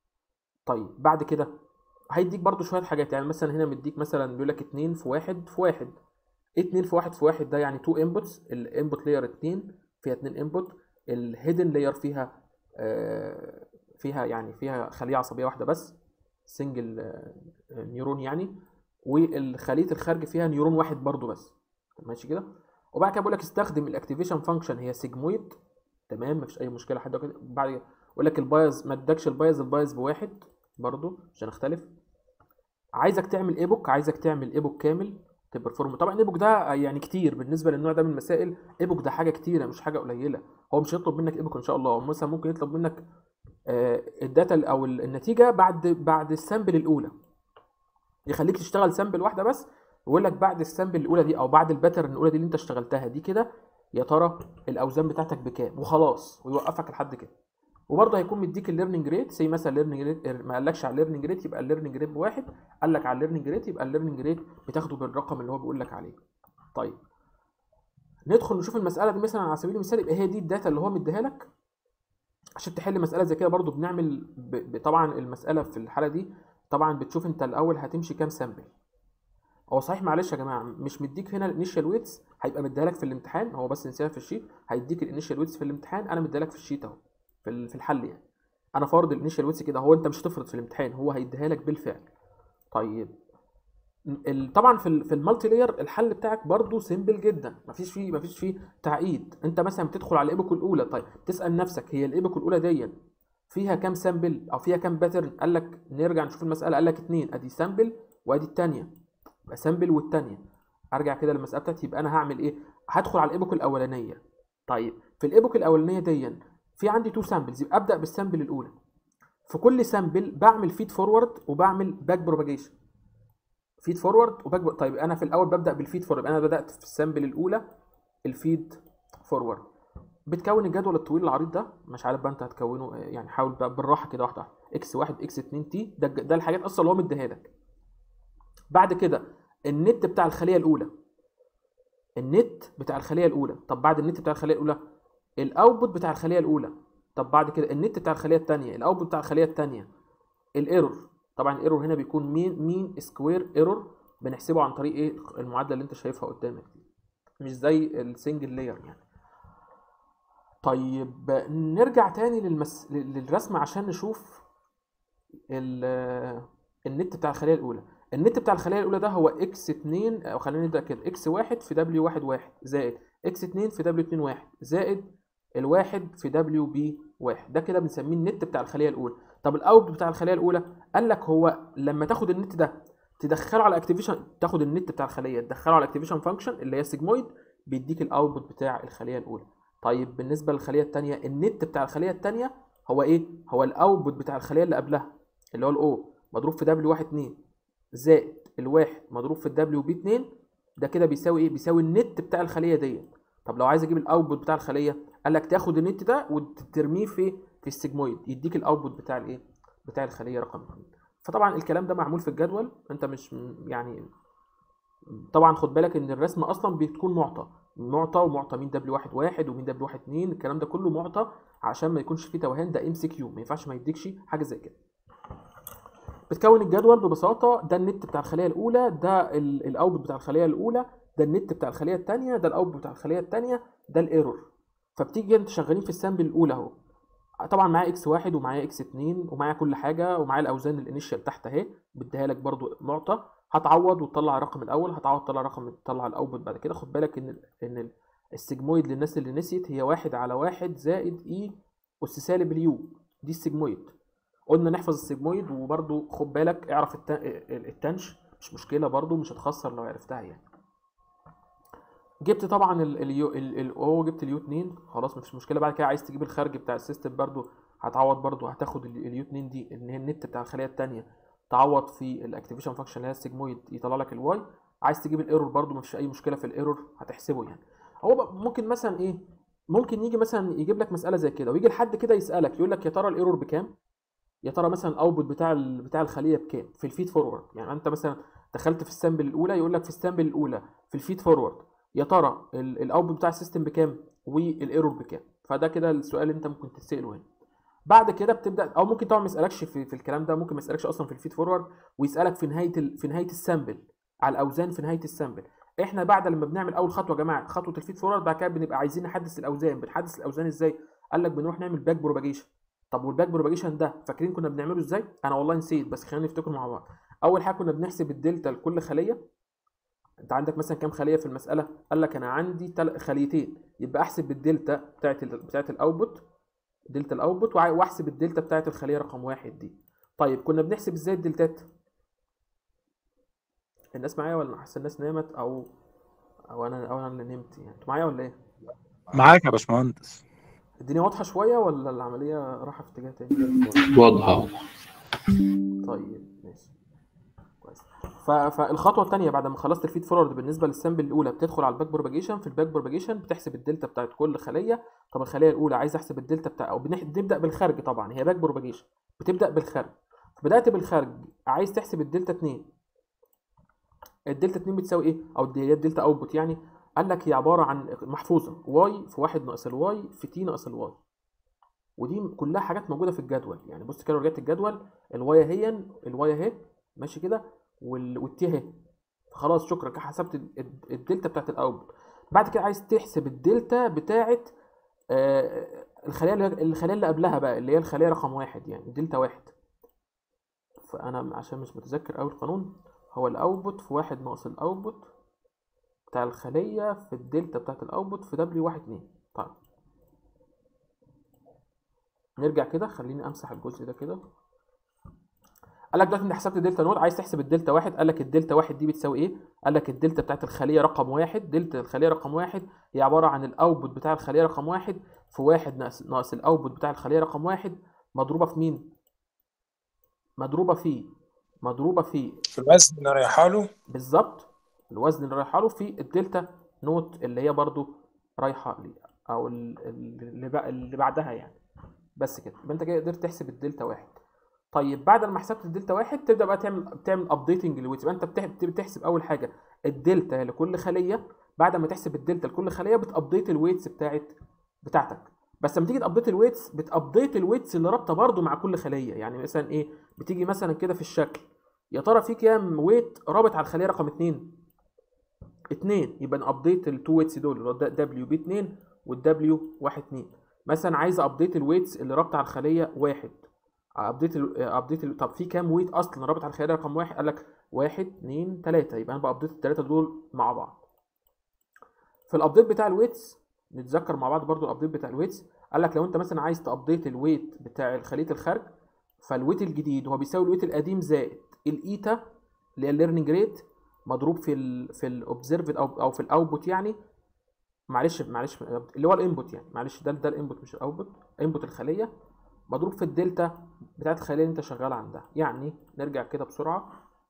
طيب بعد كده هيديك برضو شويه حاجات يعني مثلا هنا مديك مثلا بيقول لك 2 في 1 في 1 2 في 1 في 1 ده يعني 2 انبوتس الانبوت لاير 2 فيها 2 انبوت الهيدن لاير فيها آه، فيها يعني فيها خليه عصبيه واحده بس سنجل نيورون يعني والخليه الخارج فيها نيورون واحد برضو بس ماشي كده وبعد كده بقول لك استخدم الاكتيفيشن فانكشن هي سيجمويد تمام مفيش اي مشكله حد كده بعد كده بقول لك البايز ما ادكش البايز البايز بواحد برضو عشان اختلف عايزك تعمل ايبوك عايزك تعمل ايبوك كامل تبرفورم طبعا ايبوك ده يعني كتير بالنسبه للنوع ده من المسائل ايبوك ده حاجه كتيره مش حاجه قليله هو مش هيطلب منك ايبوك ان شاء الله هو مثلا ممكن يطلب منك آه، الداتا ال- او ال- النتيجه بعد بعد السامبل الاولى يخليك تشتغل سامبل واحده بس ويقول لك بعد السامبل الاولى دي او بعد الباترن الاولى دي اللي انت اشتغلتها دي كده يا ترى الاوزان بتاعتك بكام وخلاص ويوقفك لحد كده وبرضه هيكون مديك الليرنينج ريت زي مثلا الليرنينج ريت ما قالكش على الليرنينج ريت يبقى الليرنينج ريت بواحد قال لك على الليرنينج ريت يبقى الليرنينج ريت بتاخده بالرقم اللي هو بيقول لك عليه طيب ندخل نشوف المساله دي مثلا على سبيل المثال يبقى هي دي الداتا اللي هو مديها لك عشان تحل مساله زي كده برضو بنعمل ب... ب... طبعا المساله في الحاله دي طبعا بتشوف انت الاول هتمشي كام سامبل هو صحيح معلش يا جماعه مش مديك هنا الانيشال ويتس هيبقى مديها لك في الامتحان هو بس نسيها في الشيت هيديك الانيشال ويتس في الامتحان انا مديها لك في الشيت اهو في ال- في الحل يعني انا فارض الانيشال ويتس كده هو انت مش هتفرض في الامتحان هو هيديها لك بالفعل طيب ال- طبعا في ال- في المالتي لاير الحل بتاعك برضو سيمبل جدا مفيش فيه مفيش فيه تعقيد انت مثلا بتدخل على الايبوك الاولى طيب تسال نفسك هي الايبوك الاولى دي فيها كام سامبل او فيها كام باترن قال لك نرجع نشوف المساله قال لك اتنين ادي سامبل وادي الثانيه يبقى سامبل والثانيه ارجع كده للمساله بتاعتي يبقى انا هعمل ايه هدخل على الايبوك الاولانيه طيب في الايبوك الاولانيه دي في عندي تو سامبلز يبقى ابدا بالسامبل الاولى في كل سامبل بعمل فيد فورورد وبعمل باك بروباجيشن فيد فورورد وباك بر... طيب انا في الاول ببدا بالفيد فورورد انا بدات في السامبل الاولى الفيد فورورد بتكون الجدول الطويل العريض ده مش عارف بقى انت هتكونه يعني حاول بقى بالراحه كده واحده واحده اكس 1 اكس 2 تي ده ده الحاجات اصلا اللي هو مديها لك بعد كده النت بتاع الخليه الاولى النت بتاع الخليه الاولى طب بعد النت بتاع الخليه الاولى الاوتبوت بتاع الخليه الاولى طب بعد كده النت بتاع الخليه الثانيه الاوتبوت بتاع الخليه الثانيه الايرور طبعا الايرور هنا بيكون مين مين سكوير ايرور بنحسبه عن طريق ايه المعادله اللي انت شايفها قدامك دي مش زي السنجل لاير يعني طيب نرجع تاني للمس... للرسم عشان نشوف ال... النت بتاع الخليه الاولى النت بتاع الخليه الاولى ده هو اكس 2 او خلينا نبدا كده اكس 1 في دبليو 1 1 زائد اكس 2 في دبليو 2 1 زائد الواحد في دبليو بي واحد ده كده بنسميه النت بتاع الخليه الاولى طب الاوت بتاع الخليه الاولى قال لك هو لما تاخد النت ده تدخله على اكتيفيشن تاخد النت بتاع الخليه تدخله على اكتيفيشن فانكشن اللي هي سيجمويد بيديك الاوتبوت بتاع الخليه الاولى طيب بالنسبه للخليه الثانيه النت بتاع الخليه الثانيه هو ايه هو الاوتبوت بتاع الخليه اللي قبلها اللي هو الاو مضروب في دبليو 1 2 زائد الواحد مضروب في الدبليو بي 2 ده كده بيساوي ايه بيساوي النت بتاع الخليه ديت طب لو عايز اجيب الاوتبوت بتاع الخليه قال لك تاخد النت ده وترميه في في السيجمويد يديك الاوتبوت بتاع الايه بتاع الخليه رقم 2 فطبعا الكلام ده معمول في الجدول انت مش م- يعني طبعا خد بالك ان الرسمه اصلا بتكون معطى معطى ومعطى مين دبليو 1 1 ومين دبليو 1 2 الكلام ده كله معطى عشان ما يكونش فيه توهان ده ام سي كيو ما ينفعش ما يديكش حاجه زي كده بتكون الجدول ببساطه ده النت بتاع الخليه الاولى ده الاوتبوت بتاع الخليه الاولى ده النت بتاع الخليه الثانيه ده الاوتبوت بتاع الخليه الثانيه ده الايرور فبتيجي انت شغالين في السامبل الاولى اهو طبعا معايا اكس واحد ومعايا اكس اتنين ومعايا كل حاجه ومعايا الاوزان الانيشال تحت اهي بديها لك برضو معطى هتعوض وتطلع الرقم الاول هتعوض تطلع رقم تطلع الاوتبوت بعد كده خد بالك ان ال ان ال السيجمويد للناس اللي نسيت هي واحد على واحد زائد اي اس سالب اليو دي السيجمويد قلنا نحفظ السيجمويد وبرضو خد بالك اعرف الت- التنش مش مشكله برضو مش هتخسر لو عرفتها يعني جبت طبعا ال اليو ال ال او جبت اليو 2 خلاص مفيش مشكله بعد كده عايز تجيب الخارج بتاع السيستم برضو هتعوض برضو هتاخد ال- اليو 2 دي ان هي النت بتاع الخليه الثانيه تعوض في الاكتيفيشن فانكشن اللي هي السيجمويد يطلع لك الواي عايز تجيب الايرور برضو مفيش اي مشكله في الايرور هتحسبه يعني هو بقى ممكن مثلا ايه ممكن يجي مثلا يجيب لك مساله زي كده ويجي لحد كده يسالك يقول لك يا ترى الايرور بكام يا ترى مثلا الاوتبوت بتاع ال- بتاع الخليه بكام في الفيد فورورد يعني انت مثلا دخلت في السامبل الاولى يقول لك في السامبل الاولى في الفيد فورورد يا ترى الاوتبوت بتاع السيستم بكام والايرور بكام فده كده السؤال اللي انت ممكن تساله هنا بعد كده بتبدا او ممكن طبعا ما يسالكش في, في الكلام ده ممكن ما يسالكش اصلا في الفيد فورورد ويسالك في نهايه ال... في نهايه السامبل على الاوزان في نهايه السامبل احنا بعد لما بنعمل اول خطوه يا جماعه خطوه الفيد فورورد بعد كده بنبقى عايزين نحدث الاوزان بنحدث الاوزان ازاي قال لك بنروح نعمل باك بروباجيشن طب والباك بروباجيشن ده فاكرين كنا بنعمله ازاي انا والله نسيت بس خلينا نفتكر مع بعض اول حاجه كنا بنحسب الدلتا لكل خليه انت عندك مثلا كام خليه في المساله قال لك انا عندي تل... خليتين يبقى احسب الدلتا بتاعت ال... بتاعت الاوتبوت دلتا الاوتبوت وع- واحسب الدلتا بتاعت الخليه رقم واحد دي طيب كنا بنحسب ازاي الدلتات الناس معايا ولا حاسس الناس نامت او او انا او انا اللي نمت يعني انتوا معايا ولا ايه معاك يا باشمهندس الدنيا واضحه شويه ولا العمليه رايحه في اتجاه تاني واضحة واضحة طيب ماشي كويس ف... فالخطوه الثانيه بعد ما خلصت الفيد فورورد بالنسبه للسامبل الاولى بتدخل على الباك بروباجيشن في الباك بروباجيشن بتحسب الدلتا بتاعت كل خليه طب الخليه الاولى عايز احسب الدلتا بتاع او بنح... بنبدا بالخارج طبعا هي باك بروباجيشن بتبدا بالخارج بدات بالخارج عايز تحسب الدلتا 2 الدلتا 2 بتساوي ايه او دي هي الدلتا اوتبوت يعني قال لك هي عباره عن محفوظه واي في 1 ناقص الواي في تي ناقص الواي ودي كلها حاجات موجوده في الجدول يعني بص كده لو رجعت الجدول الواي اهي الواي اهي ماشي كده وال- والتي اهي خلاص شكرا كده حسبت ال- ال- الدلتا بتاعت الاوتبوت بعد كده عايز تحسب الدلتا بتاعت آه، الخليه اللي الخليه اللي قبلها بقى اللي هي الخليه رقم واحد يعني دلتا واحد فانا عشان مش متذكر قوي القانون هو الاوتبوت في واحد ناقص الاوتبوت بتاع الخليه في الدلتا بتاعت الاوتبوت في دبليو واحد اتنين طيب نرجع كده خليني امسح الجزء ده كده قال لك دلوقتي انت حسبت الدلتا نود عايز تحسب الدلتا واحد قال لك الدلتا واحد دي بتساوي ايه؟ قال لك الدلتا بتاعت الخليه رقم واحد دلتا الخليه رقم واحد هي عباره عن الاوتبوت بتاع الخليه رقم واحد في واحد ناقص ناقص الاوتبوت بتاع الخليه رقم واحد مضروبه في مين؟ مضروبه في مضروبه في في الوزن اللي رايحه له بالظبط الوزن اللي رايحه له في الدلتا نوت اللي هي برضو رايحه لي او ال- ال- اللي بع- اللي بعدها يعني بس كده يبقى انت كده قدرت تحسب الدلتا واحد طيب بعد ما حسبت الدلتا واحد تبدا بقى تعمل بتعمل ابديتنج للويتس يبقى انت بتح- بتحسب اول حاجه الدلتا لكل خليه بعد ما تحسب الدلتا لكل خليه بتابديت الويتس بتاعت بتاعتك بس لما تيجي تابديت الويتس بتابديت الويتس اللي رابطه برضو مع كل خليه يعني مثلا ايه بتيجي مثلا كده في الشكل يا ترى في كام ويت رابط على الخليه رقم 2 2 يبقى نابديت التو ويتس دول اللي هو دبليو بي 2 والدبليو 1 2 مثلا عايز ابديت الويتس اللي رابطه على الخليه واحد ابديت ال ابديت ال طب في كام ويت اصلا رابط على الخليه رقم واحد قال لك 1 2 3 يبقى انا بابديت الثلاثه دول مع بعض في الابديت بتاع الويتس نتذكر مع بعض برضو الابديت بتاع الويتس قال لك لو انت مثلا عايز تابديت الويت بتاع خليه الخارج فالويت الجديد هو بيساوي الويت القديم زائد الايتا اللي هي الليرنينج ريت مضروب في ال في الاوبزرفد او او في الاوتبوت يعني معلش معلش اللي هو الانبوت يعني معلش ده ده الانبوت مش الاوتبوت انبوت الخليه مضروب في الدلتا بتاعت الخليه اللي انت شغال عندها يعني نرجع كده بسرعه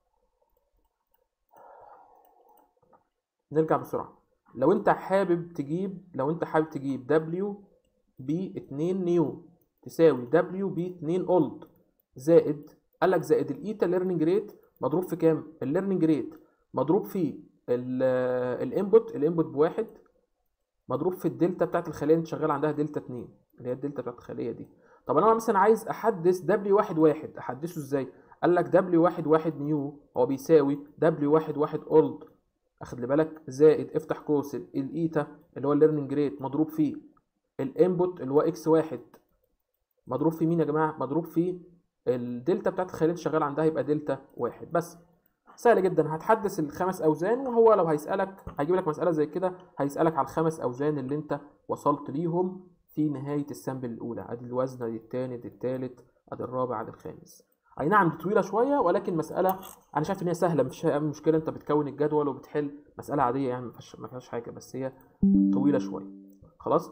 نرجع بسرعه لو انت حابب تجيب لو انت حابب تجيب W ب 2 نيو تساوي W ب 2 اولد زائد قال لك زائد الايتا ليرنينج ريت مضروب في كام الليرنينج ريت مضروب في الانبوت الانبوت بواحد مضروب في الدلتا بتاعت الخليه اللي انت شغال عندها دلتا 2 اللي هي الدلتا بتاعت الخليه دي طب انا مثلا عايز احدث دبليو واحد واحد احدثه ازاي قال لك دبليو واحد واحد نيو هو بيساوي دبليو واحد واحد اولد اخد لي بالك زائد افتح قوس الايتا اللي هو الليرنينج ريت مضروب فيه الانبوت اللي هو اكس واحد مضروب في مين يا جماعه مضروب في الدلتا بتاعت الخليه اللي شغال عندها يبقى دلتا واحد بس سهل جدا هتحدث الخمس اوزان وهو لو هيسالك هيجيب لك مساله زي كده هيسالك على الخمس اوزان اللي انت وصلت ليهم في نهايه السامبل الاولى ادي الوزن ادي الثاني ادي الثالث ادي الرابع ادي الخامس اي نعم دي طويله شويه ولكن مساله انا شايف ان هي سهله مفيش اي مشكله انت بتكون الجدول وبتحل مساله عاديه يعني مفيهاش ما فيهاش حاجه بس هي طويله شويه خلاص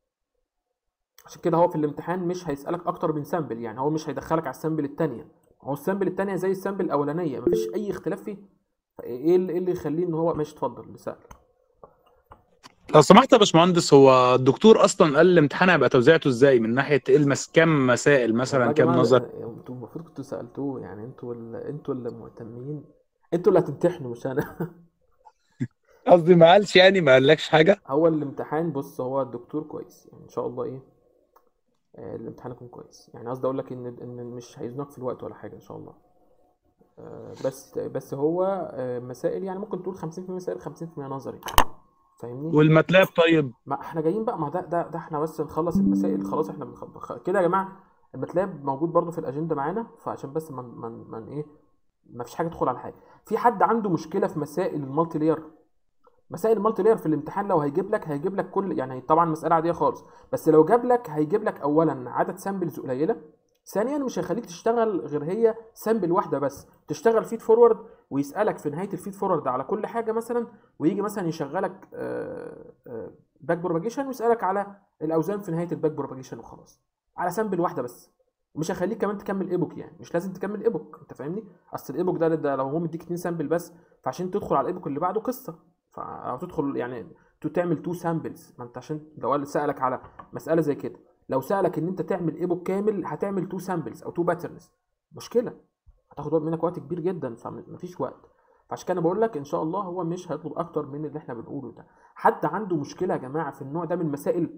عشان كده هو في الامتحان مش هيسالك اكتر من سامبل يعني هو مش هيدخلك على السامبل الثانيه هو السامبل الثانيه زي السامبل الاولانيه مفيش اي اختلاف فيه ايه اللي, إيه اللي يخليه ان هو ماشي اتفضل اللي سال لو سمحت يا باشمهندس هو الدكتور اصلا قال الامتحان هيبقى توزيعته ازاي من ناحيه ايه المس كام مسائل مثلا يا كام جماعة، نظر انتوا المفروض كنتوا سالتوه يعني انتوا ال... انتوا اللي مهتمين انتوا اللي هتمتحنوا مش انا قصدي ما قالش يعني ما قالكش حاجه هو الامتحان بص هو الدكتور كويس يعني ان شاء الله ايه آه، الامتحان يكون كويس يعني قصدي اقول لك ان ان مش هيزنق في الوقت ولا حاجه ان شاء الله آه، بس بس هو آه، مسائل يعني ممكن تقول 50% مسائل 50% نظري فاهمني والماتلاب طيب ما احنا جايين بقى ما ده ده ده احنا بس نخلص المسائل خلاص احنا بنخ... كده يا جماعه الماتلاب موجود برضو في الاجنده معانا فعشان بس من من من ايه ما فيش حاجه تدخل على حاجه في حد عنده مشكله في مسائل المالتي لاير مسائل المالتي لاير في الامتحان لو هيجيب لك هيجيب لك كل يعني طبعا مساله عاديه خالص بس لو جاب لك هيجيب لك اولا عدد سامبلز قليله ثانيا مش هيخليك تشتغل غير هي سامبل واحده بس تشتغل فيد فورورد ويسالك في نهايه الفيد فورورد على كل حاجه مثلا ويجي مثلا يشغلك باك بروباجيشن ويسالك على الاوزان في نهايه الباك بروباجيشن وخلاص على سامبل واحده بس ومش هيخليك كمان تكمل ايبوك يعني مش لازم تكمل ايبوك انت فاهمني اصل الايبوك ده, ده لو هو مديك اتنين سامبل بس فعشان تدخل على الايبوك اللي بعده قصه ف- او تدخل يعني تو تعمل تو سامبلز ما انت عشان لو قال سالك على مساله زي كده لو سالك ان انت تعمل ايبوك كامل هتعمل تو سامبلز او تو باترنز مشكله هتاخد وقت منك وقت كبير جدا فمفيش وقت فعشان كده انا بقول لك ان شاء الله هو مش هيطلب اكتر من اللي احنا بنقوله ده حد عنده مشكله يا جماعه في النوع ده من المسائل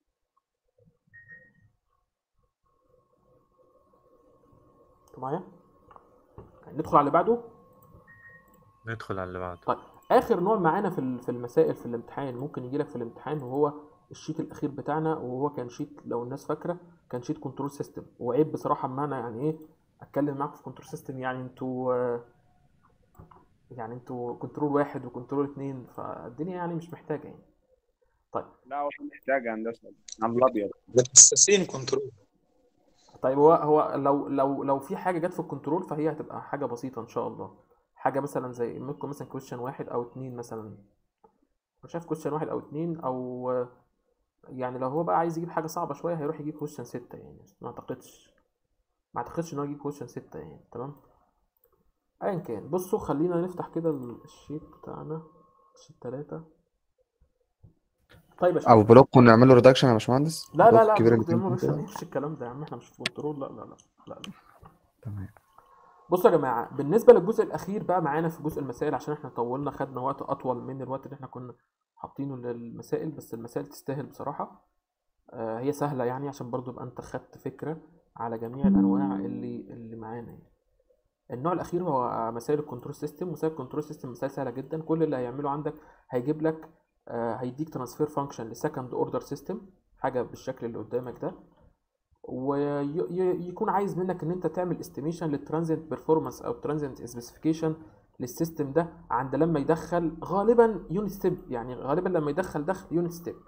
انتوا معايا ندخل على اللي بعده ندخل على اللي بعده طيب اخر نوع معانا في ال- في المسائل في الامتحان ممكن يجي لك في الامتحان وهو الشيت الاخير بتاعنا وهو كان شيت لو الناس فاكره كان شيت كنترول سيستم وعيب بصراحه اما انا يعني ايه اتكلم معاكم في كنترول سيستم يعني انتوا آه، يعني انتوا كنترول واحد وكنترول اتنين فالدنيا يعني مش محتاجه يعني طيب لا هو محتاج هندسه على الابيض متأسسين كنترول طيب هو هو لو لو لو في حاجه جت في الكنترول فهي هتبقى حاجه بسيطه ان شاء الله حاجه مثلا زي ممكن مثلا كويشن واحد او اتنين مثلا مش عارف كويشن واحد او اتنين او يعني لو هو بقى عايز يجيب حاجه صعبه شويه هيروح يجيب كويشن ستة يعني ما اعتقدش ما اعتقدش ان هو يجيب كويشن ستة يعني تمام ايا كان بصوا خلينا نفتح كده الشيت بتاعنا شيت تلاتة طيب يا شباب او بلوك ونعمل له ريدكشن يا باشمهندس لا لا بلوك لا كبير بلوك ده الاتنين مش كده. مش الكلام ده يا عم احنا مش في كنترول لا لا لا لا, لا. تمام بصوا يا جماعه بالنسبه للجزء الاخير بقى معانا في جزء المسائل عشان احنا طولنا خدنا وقت اطول من الوقت اللي احنا كنا حاطينه للمسائل بس المسائل تستاهل بصراحه آه هي سهله يعني عشان برضو يبقى انت خدت فكره على جميع الانواع اللي اللي معانا يعني النوع الاخير هو مسائل الكنترول سيستم مسائل الكنترول سيستم مسائل سهله جدا كل اللي هيعمله عندك هيجيب لك آه هيديك ترانسفير فانكشن لسكند اوردر سيستم حاجه بالشكل اللي قدامك ده ويكون عايز منك ان انت تعمل استيميشن للترانزيت بيرفورمانس او ترانزيت سبيسيفيكيشن للسيستم ده عند لما يدخل غالبا يونت ستيب يعني غالبا لما يدخل دخل يونت ستيب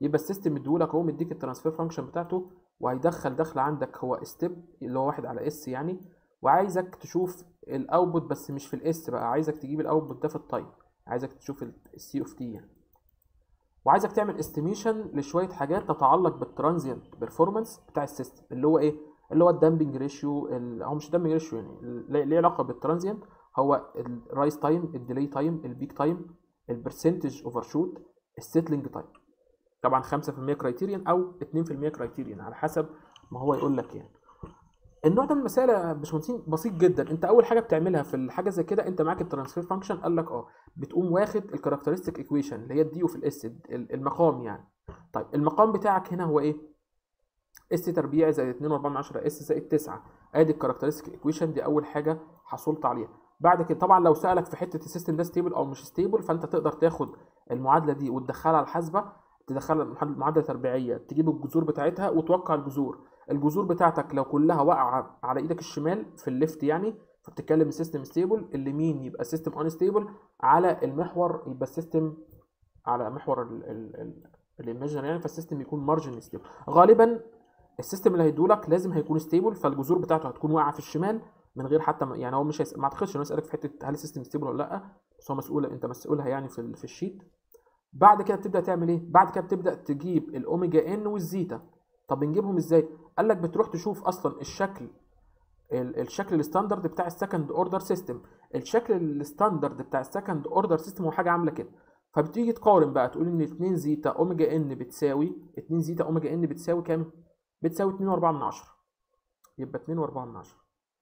يبقى السيستم مديهولك هو مديك الترانسفير فانكشن بتاعته وهيدخل دخل عندك هو ستيب اللي هو واحد على اس يعني وعايزك تشوف الاوتبوت بس مش في الاس بقى عايزك تجيب الاوتبوت ده في التايم عايزك تشوف السي اوف تي يعني وعايزك تعمل استيميشن لشويه حاجات تتعلق بالترانزيانت بيرفورمانس بتاع السيستم اللي هو ايه اللي هو الدامبنج ريشيو هو مش دامبنج ريشيو يعني ال- ليه علاقه بالترانزيانت هو الرايز تايم الديلي تايم البيك تايم البرسنتج اوفر شوت السيتلينج تايم طبعا 5% كرايتيريان او 2% كرايتيريان على حسب ما هو يقول لك يعني النوع ده من المسائل يا باشمهندسين بسيط جدا انت اول حاجه بتعملها في الحاجه زي كده انت معاك الترانسفير فانكشن قال لك اه بتقوم واخد الكاركترستيك ايكويشن اللي هي الدي وفي الاس المقام يعني طيب المقام بتاعك هنا هو ايه اس تربيع زائد 2 و4 من 10 اس زائد 9 ادي الكاركترستيك ايكويشن دي اول حاجه حصلت عليها بعد كده طبعا لو سالك في حته السيستم ده ستيبل او مش ستيبل فانت تقدر تاخد المعادله دي وتدخلها على الحاسبه تدخلها معادله معادلة تربيعيه تجيب الجذور بتاعتها وتوقع الجذور الجذور بتاعتك لو كلها واقعه على ايدك الشمال في الليفت يعني فبتتكلم السيستم ستيبل اليمين يبقى السيستم ان ستيبل على المحور يبقى السيستم على محور الايماجنري يعني فالسيستم يكون مارجن ستيبل غالبا السيستم اللي هيدولك لازم هيكون ستيبل فالجذور بتاعته هتكون واقعه في الشمال من غير حتى ما يعني هو مش هيس... ما اعتقدش انه يسالك في حته هل السيستم ستيبل ولا لا بس هو مسؤول انت مسؤولها يعني في ال... في الشيت بعد كده بتبدا تعمل ايه بعد كده بتبدا تجيب الاوميجا ان والزيتا طب بنجيبهم ازاي قال لك بتروح تشوف اصلا الشكل ال- الشكل الستاندرد بتاع السكند اوردر سيستم الشكل الستاندرد بتاع السكند اوردر سيستم هو حاجه عامله كده فبتيجي تقارن بقى تقول ان 2 زيتا اوميجا ان بتساوي 2 زيتا اوميجا ان بتساوي كام بتساوي 2.4 من 10 يبقى 2.4 من 10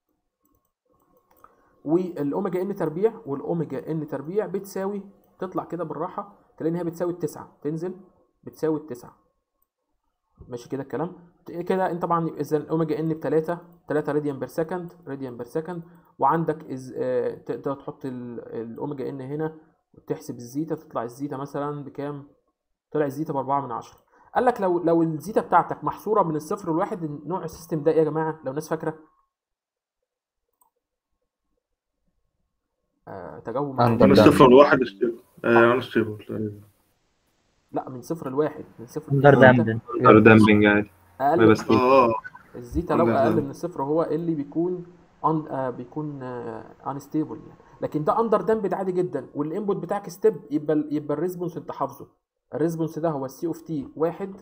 والاوميجا ان تربيع والاوميجا ان تربيع بتساوي تطلع كده بالراحه تلاقي ان هي بتساوي التسعة تنزل بتساوي التسعة ماشي كده الكلام كده انت طبعا اذا الاوميجا ان ب 3 3 راديان بير سكند راديان بير سكند وعندك إز... آه تقدر تحط ال- الاوميجا ان هنا وتحسب الزيتا تطلع الزيتا مثلا بكام طلع الزيتا ب 4 من 10 قال لك لو لو الزيتا بتاعتك محصوره من الصفر والواحد نوع السيستم ده ايه يا جماعه لو الناس فاكره آه تجاوب معايا. Under من damp. الصفر لواحد ستيبل آه انا ستيبل لا من صفر لواحد من صفر اندر الزيتا دامبن اندر دامبنج عادي اقل بس كده. اه الزيتا لو Under اقل damp. من الصفر هو اللي بيكون ان آه بيكون انستيبل يعني لكن ده اندر دامبد عادي جدا والانبوت بتاعك ستيب يبقى ال- يبقى الريسبونس انت حافظه الريسبونس ده هو السي اوف تي واحد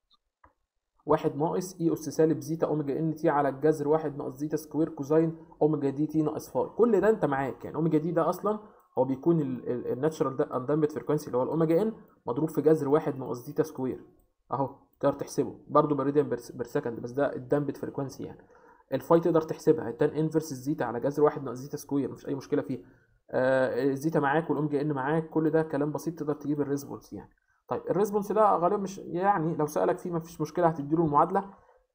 واحد ناقص اي اس سالب زيتا اوميجا ان تي على الجذر واحد ناقص زيتا سكوير كوزين اوميجا دي تي ناقص فاي كل ده انت معاك يعني اوميجا دي ده اصلا هو بيكون الناتشرال اندامبد فريكونسي اللي هو الاوميجا ان مضروب في جذر واحد ناقص زيتا سكوير اهو تقدر تحسبه برضه بريديان بير سكند بس ده الدامبد فريكونسي يعني الفاي تقدر تحسبها التان انفرس الزيتا على جذر واحد ناقص زيتا سكوير مفيش اي مشكله فيه آه الزيتا معاك والاوميجا ان معاك كل ده كلام بسيط تقدر تجيب الريسبونس يعني طيب الريسبونس ده غالبا مش يعني لو سالك فيه مفيش مشكله هتديله المعادله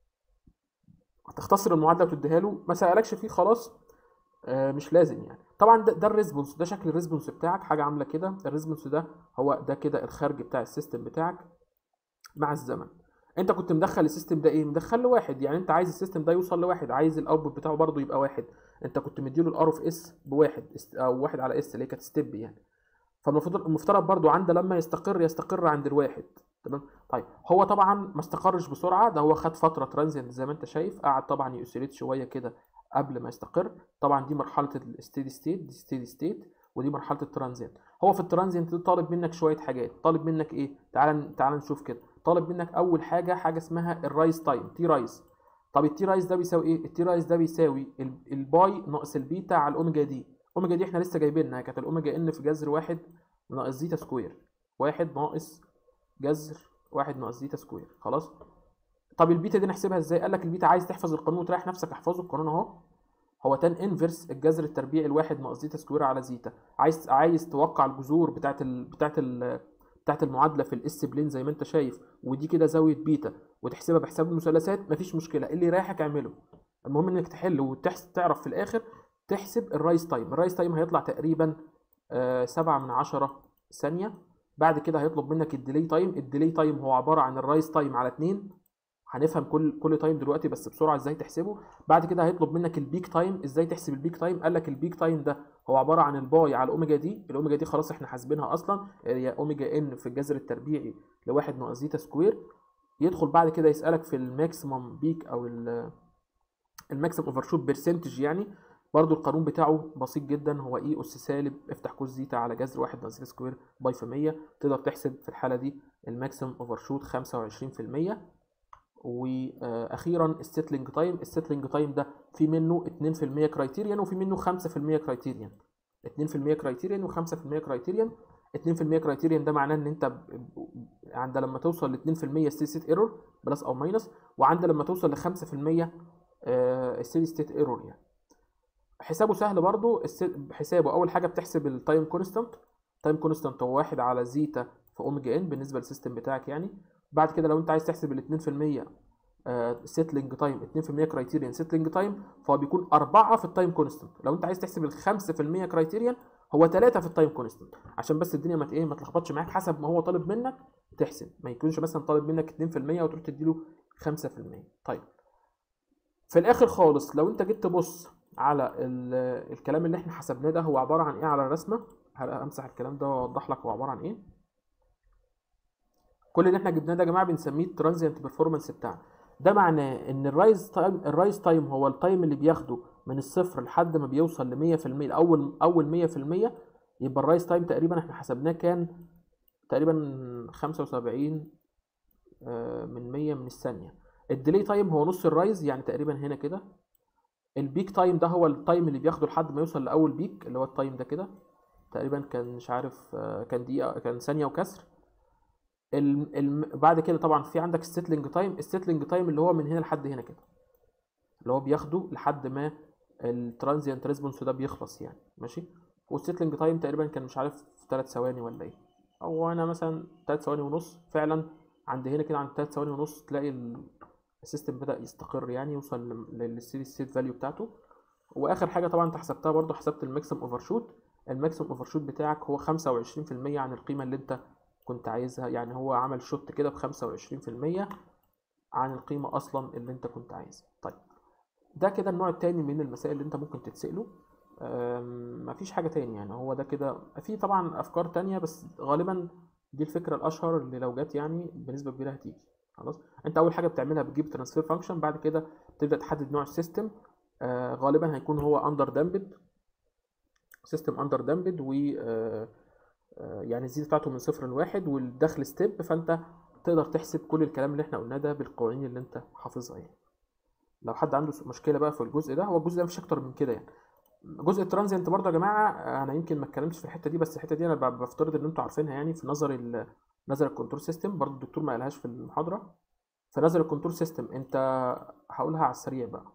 هتختصر المعادله وتديها له ما سالكش فيه خلاص آه مش لازم يعني طبعا ده, ده الريسبونس ده شكل الريسبونس بتاعك حاجه عامله كده الريسبونس ده هو ده كده الخارج بتاع السيستم بتاعك مع الزمن انت كنت مدخل السيستم ده ايه مدخل له واحد يعني انت عايز السيستم ده يوصل لواحد عايز الاوتبوت بتاعه برضه يبقى واحد انت كنت مديله الار اوف اس بواحد است- او واحد على اس اللي هي كانت ستيب يعني فالمفروض المفترض برضه عنده لما يستقر يستقر عند الواحد تمام طيب هو طبعا ما استقرش بسرعه ده هو خد فتره ترانزينت زي ما انت شايف قعد طبعا يوسيليت شويه كده قبل ما يستقر طبعا دي مرحله الستيدي ستيت دي ستيدي ستيت ودي مرحله الترانزينت هو في الترانزينت ده طالب منك شويه حاجات طالب منك ايه تعال تعال نشوف كده طالب منك اول حاجه حاجه اسمها الرايز تايم تي رايز طب التي رايز ده بيساوي ايه التي رايز ده بيساوي ال- الباي ناقص البيتا على الاوميجا دي اوميجا دي احنا لسه جايبينها كانت الاوميجا ان في جذر واحد ناقص زيتا سكوير واحد ناقص جذر واحد ناقص زيتا سكوير خلاص طب البيتا دي نحسبها ازاي قال لك البيتا عايز تحفظ القانون وتريح نفسك احفظه القانون اهو هو تان انفرس الجذر التربيعي الواحد ناقص زيتا سكوير على زيتا عايز عايز توقع الجذور بتاعت ال... بتاعت ال... بتاعت المعادله في الاس بلين زي ما انت شايف ودي كده زاويه بيتا وتحسبها بحساب المثلثات مفيش مشكله اللي يريحك اعمله المهم انك تحل وتعرف في الاخر تحسب الرايز تايم الرايز تايم هيطلع تقريبا آه سبعة من عشرة ثانية بعد كده هيطلب منك الديلي تايم الديلي تايم هو عبارة عن الرايز تايم على اتنين هنفهم كل كل تايم دلوقتي بس بسرعه ازاي تحسبه بعد كده هيطلب منك البيك تايم ازاي تحسب البيك تايم قال لك البيك تايم ده هو عباره عن الباي على الاوميجا دي الاوميجا دي خلاص احنا حاسبينها اصلا هي اوميجا ان في الجذر التربيعي لواحد ناقص زيتا سكوير يدخل بعد كده يسالك في الماكسيمم بيك او الماكسيمم اوفر شوت برسنتج يعني برضو القانون بتاعه بسيط جدا هو اي اس سالب افتح كوز زيتا على جذر واحد ناقص زيتا سكوير باي في 100 تقدر تحسب في الحاله دي الماكسيمم اوفر شوت 25% واخيرا السيتلينج تايم السيتلينج تايم ده في منه 2% كرايتيريان وفي منه 5% كرايتيريان 2% كرايتيريان و5% كرايتيريان 2% كرايتيريان ده معناه ان انت ب- ب- عند لما توصل ل 2% ستيت ستيت ايرور بلس او ماينس وعند لما توصل ل 5% ستيت ستيت ايرور يعني حسابه سهل برضو الس- حسابه اول حاجه بتحسب التايم كونستانت تايم كونستانت هو واحد على زيتا في اوميجا ان بالنسبه للسيستم بتاعك يعني بعد كده لو انت عايز تحسب ال 2% سيتلينج تايم 2% كرايتيريان سيتلينج تايم فهو بيكون 4 في التايم كونستانت لو انت عايز تحسب ال 5% كرايتيريان هو 3 في التايم كونستانت عشان بس الدنيا ما ت- ايه ما تلخبطش معاك حسب ما هو طالب منك تحسب ما يكونش مثلا طالب منك 2% وتروح تديله 5% طيب في الاخر خالص لو انت جيت تبص على ال- الكلام اللي احنا حسبناه ده هو عباره عن ايه على الرسمه همسح الكلام ده واوضح لك هو عباره عن ايه كل اللي احنا جبناه ده يا جماعه بنسميه الترانزيانت بيرفورمانس بتاعنا ده معناه ان الرايز تايم الرايز تايم هو التايم اللي بياخده من الصفر لحد ما بيوصل ل 100% اول اول 100% يبقى الرايز تايم تقريبا احنا حسبناه كان تقريبا 75 آه، من 100 من الثانيه الديلي تايم هو نص الرايز يعني تقريبا هنا كده البيك تايم ده هو التايم اللي بياخده لحد ما يوصل لاول بيك اللي هو التايم ده كده تقريبا كان مش عارف آه، كان دقيقه كان ثانيه وكسر الم... الم... بعد كده طبعا في عندك السيتلينج تايم السيتلينج تايم اللي هو من هنا لحد هنا كده اللي هو بياخده لحد ما الترانزيانت ريسبونس ده بيخلص يعني ماشي والسيتلينج تايم تقريبا كان مش عارف في 3 ثواني ولا ايه او انا مثلا 3 ثواني ونص فعلا عند هنا كده عند 3 ثواني ونص تلاقي ال- السيستم بدأ يستقر يعني يوصل للستيدي ستيت فاليو بتاعته واخر حاجه طبعا انت حسبتها برضو حسبت الماكسيم اوفر شوت الماكسيم اوفر شوت بتاعك هو 25% عن القيمه اللي انت كنت عايزها يعني هو عمل شوت كده ب 25% عن القيمه اصلا اللي انت كنت عايزها طيب ده كده النوع التاني من المسائل اللي انت ممكن تتسأله أم، مفيش حاجه تاني يعني هو ده كده في طبعا افكار تانية بس غالبا دي الفكره الاشهر اللي لو جت يعني بنسبه كبيره هتيجي خلاص انت اول حاجه بتعملها بتجيب ترانسفير فانكشن بعد كده تبدا تحدد نوع السيستم آه غالبا هيكون هو اندر دامبد سيستم اندر دامبد و آه آه، يعني الزيت بتاعته من صفر لواحد والدخل ستيب فانت تقدر تحسب كل الكلام اللي احنا قلناه ده بالقوانين اللي انت حافظها يعني لو حد عنده مشكله بقى في الجزء ده هو الجزء ده مش اكتر من كده يعني جزء الترانزيانت برضه يا جماعه انا يمكن ما اتكلمتش في الحته دي بس الحته دي انا ب- بفترض ان انتوا عارفينها يعني في نظر ال نظر الكنترول سيستم برضه الدكتور ما قالهاش في المحاضره في نظر الكنترول سيستم انت هقولها على السريع بقى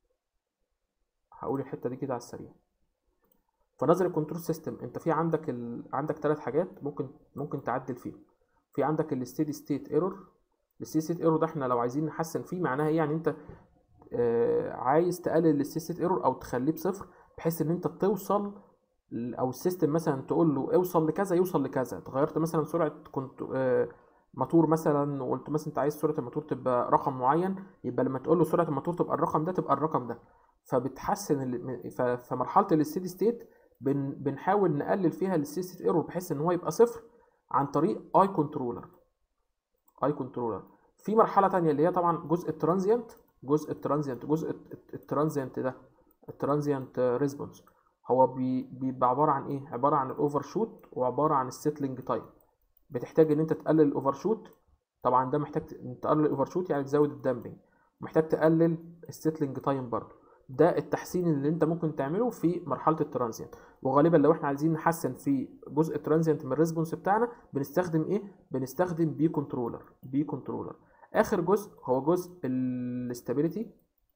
هقول الحته دي كده على السريع فنظر الكنترول سيستم انت في عندك ال... عندك ثلاث حاجات ممكن ممكن تعدل فيهم في عندك الستيدي ستيت ايرور الستيدي ستيت ايرور ده احنا لو عايزين نحسن فيه معناها ايه يعني انت آه عايز تقلل الستيدي ستيت ايرور او تخليه بصفر بحيث ان انت توصل ل- او السيستم مثلا تقول له اوصل لكذا يوصل لكذا تغيرت مثلا سرعه كنت آه موتور مثلا وقلت مثلا انت عايز سرعه الموتور تبقى رقم معين يبقى لما تقول له سرعه الموتور تبقى الرقم ده تبقى الرقم ده فبتحسن ال... ف- فمرحله الستيدي ستيت بن... بنحاول نقلل فيها الستيدي ستيت ايرور بحيث ان هو يبقى صفر عن طريق اي كنترولر اي كنترولر في مرحله تانية اللي هي طبعا جزء الترانزيانت جزء الترانزيانت جزء الت- الترانزيانت ده الترانزيانت ريسبونس هو بي- بيبقى عباره عن ايه عباره عن الاوفر شوت وعباره عن السيتلينج تايم بتحتاج ان انت تقلل الاوفر شوت طبعا ده محتاج ت- تقلل الاوفر شوت يعني تزود الدامبنج محتاج تقلل السيتلينج تايم برضه ده التحسين اللي انت ممكن تعمله في مرحله الترانزيانت وغالبا لو احنا عايزين نحسن في جزء الترانزيانت من الريسبونس بتاعنا بنستخدم ايه بنستخدم بي كنترولر بي كنترولر اخر جزء هو جزء الاستابيليتي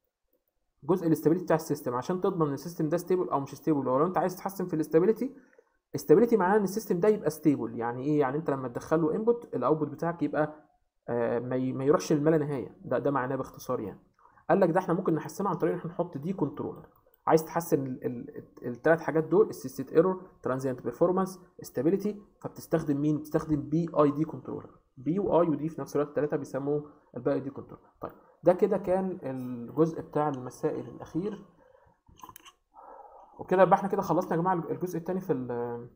جزء الاستابيليتي بتاع السيستم عشان تضمن ان السيستم ده ستيبل او مش ستيبل لو انت عايز تحسن في الاستابيليتي استابيليتي معناه ان السيستم ده يبقى ستيبل يعني ايه يعني انت لما تدخل له انبوت الاوتبوت بتاعك يبقى آه ما ي- ما يروحش للما لا نهايه ده ده معناه باختصار يعني قال لك ده احنا ممكن نحسنه عن طريق ان احنا نحط دي كنترولر عايز تحسن الثلاث حاجات دول السيستيت ايرور ترانزيانت بيرفورمانس استابيليتي فبتستخدم مين بتستخدم بي اي دي كنترولر بي واي ودي في نفس الوقت الثلاثه بيسموا الباقي دي كنترول طيب ده كده كان الجزء بتاع المسائل الاخير وكده يبقى احنا كده خلصنا يا جماعه الجزء الثاني في ال-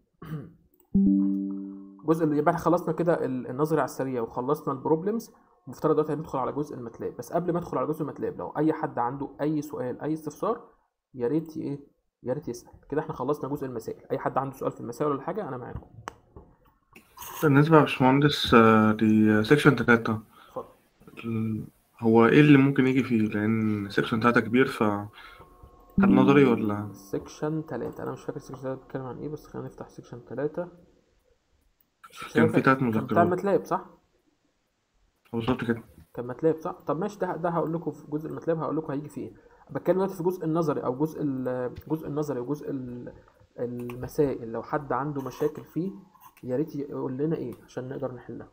الجزء اللي يبقى احنا خلصنا كده ال- النظري على السريع وخلصنا البروبلمز مفترض دلوقتي هندخل على جزء الماتلاب بس قبل ما ادخل على جزء الماتلاب لو اي حد عنده اي سؤال اي استفسار يا ريت ي- ايه يا ريت يسال كده احنا خلصنا جزء المسائل اي حد عنده سؤال في المسائل ولا حاجه انا معاكم بالنسبة يا باشمهندس آه، لسيكشن تلاتة اتفضل ال- هو ايه اللي ممكن يجي فيه لأن سيكشن تلاتة كبير ف هل نظري ولا سيكشن 3 انا مش فاكر سيكشن 3 بيتكلم عن ايه بس خلينا نفتح سيكشن 3 كان في تلات كان بتاع مذكرات الماتلاب صح بالظبط كده كان ماتلاب صح طب ماشي ده ده هقول لكم في جزء الماتلاب هقول لكم هيجي فيه ايه بتكلم دلوقتي في جزء النظري او جزء الجزء النظري وجزء ال- المسائل لو حد عنده مشاكل فيه يا ريت يقول لنا ايه عشان نقدر نحلها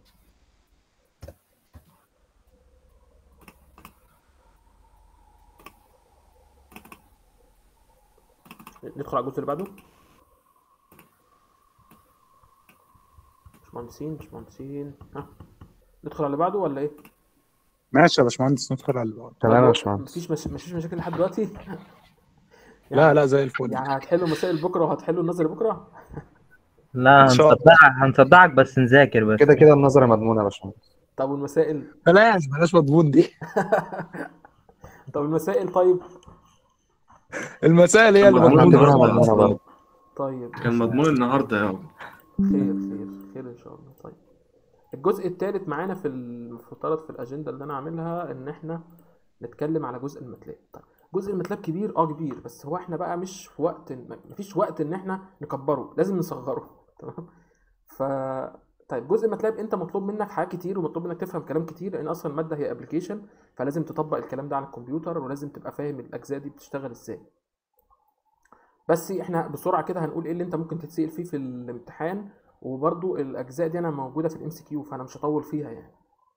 ندخل على الجزء اللي بعده مش مهندسين مش مهندسين ها ندخل على اللي بعده ولا ايه؟ ماشي يا باشمهندس ندخل على اللي بعده. تمام يا طب باشمهندس مفيش مش... مفيش مشاكل لحد دلوقتي لا لا زي الفل يعني هتحلوا مسائل بكره وهتحلوا النظري بكره لا إن شاء الله. هنصدعك هنصدعك بس نذاكر بس كده كده النظري مضمون يا باشمهندس طب والمسائل بلاش بلاش مضمون دي طب المسائل طيب المسائل هي اللي مضمون مضمونة عندنا النهاردة. مضمونة برضه طيب كان مضمون النهاردة يعني خير خير خير ان شاء الله طيب الجزء الثالث معانا في المفترض في الاجنده اللي انا عاملها ان احنا نتكلم على جزء الماتلاب طيب جزء الماتلاب كبير اه كبير بس هو احنا بقى مش في وقت مفيش وقت ان احنا نكبره لازم نصغره تمام ف طيب جزء الماتلاب انت مطلوب منك حاجات كتير ومطلوب منك تفهم كلام كتير لان اصلا الماده هي ابلكيشن فلازم تطبق الكلام ده على الكمبيوتر ولازم تبقى فاهم الاجزاء دي بتشتغل ازاي بس احنا بسرعه كده هنقول ايه اللي انت ممكن تتسال فيه في الامتحان وبرضو الاجزاء دي انا موجوده في الام سي كيو فانا مش هطول فيها يعني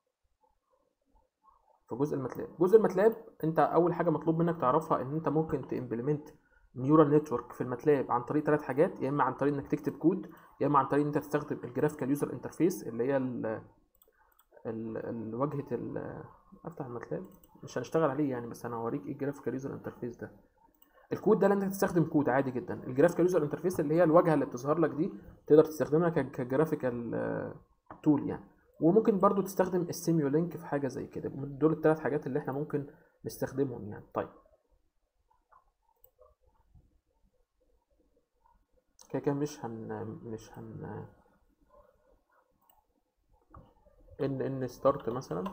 في جزء الماتلاب جزء الماتلاب انت اول حاجه مطلوب منك تعرفها ان انت ممكن تمبلمنت نيورال نتورك في الماتلاب عن طريق ثلاث حاجات يا اما عن طريق انك تكتب كود يا اما عن طريق ان انت تستخدم الجرافيكال يوزر انترفيس اللي هي ال ال ال- واجهه ال افتح الماتلاب مش هنشتغل عليه يعني بس انا هوريك ايه الجرافيكال يوزر انترفيس ده الكود ده اللي انت تستخدم كود عادي جدا الجرافيكال يوزر انترفيس اللي هي الواجهه اللي بتظهر لك دي تقدر تستخدمها ك- كجرافيكال تول يعني وممكن برضو تستخدم السيميو لينك في حاجه زي كده دول الثلاث حاجات اللي احنا ممكن نستخدمهم يعني طيب كده كده مش هن مش هن ان ان ستارت مثلا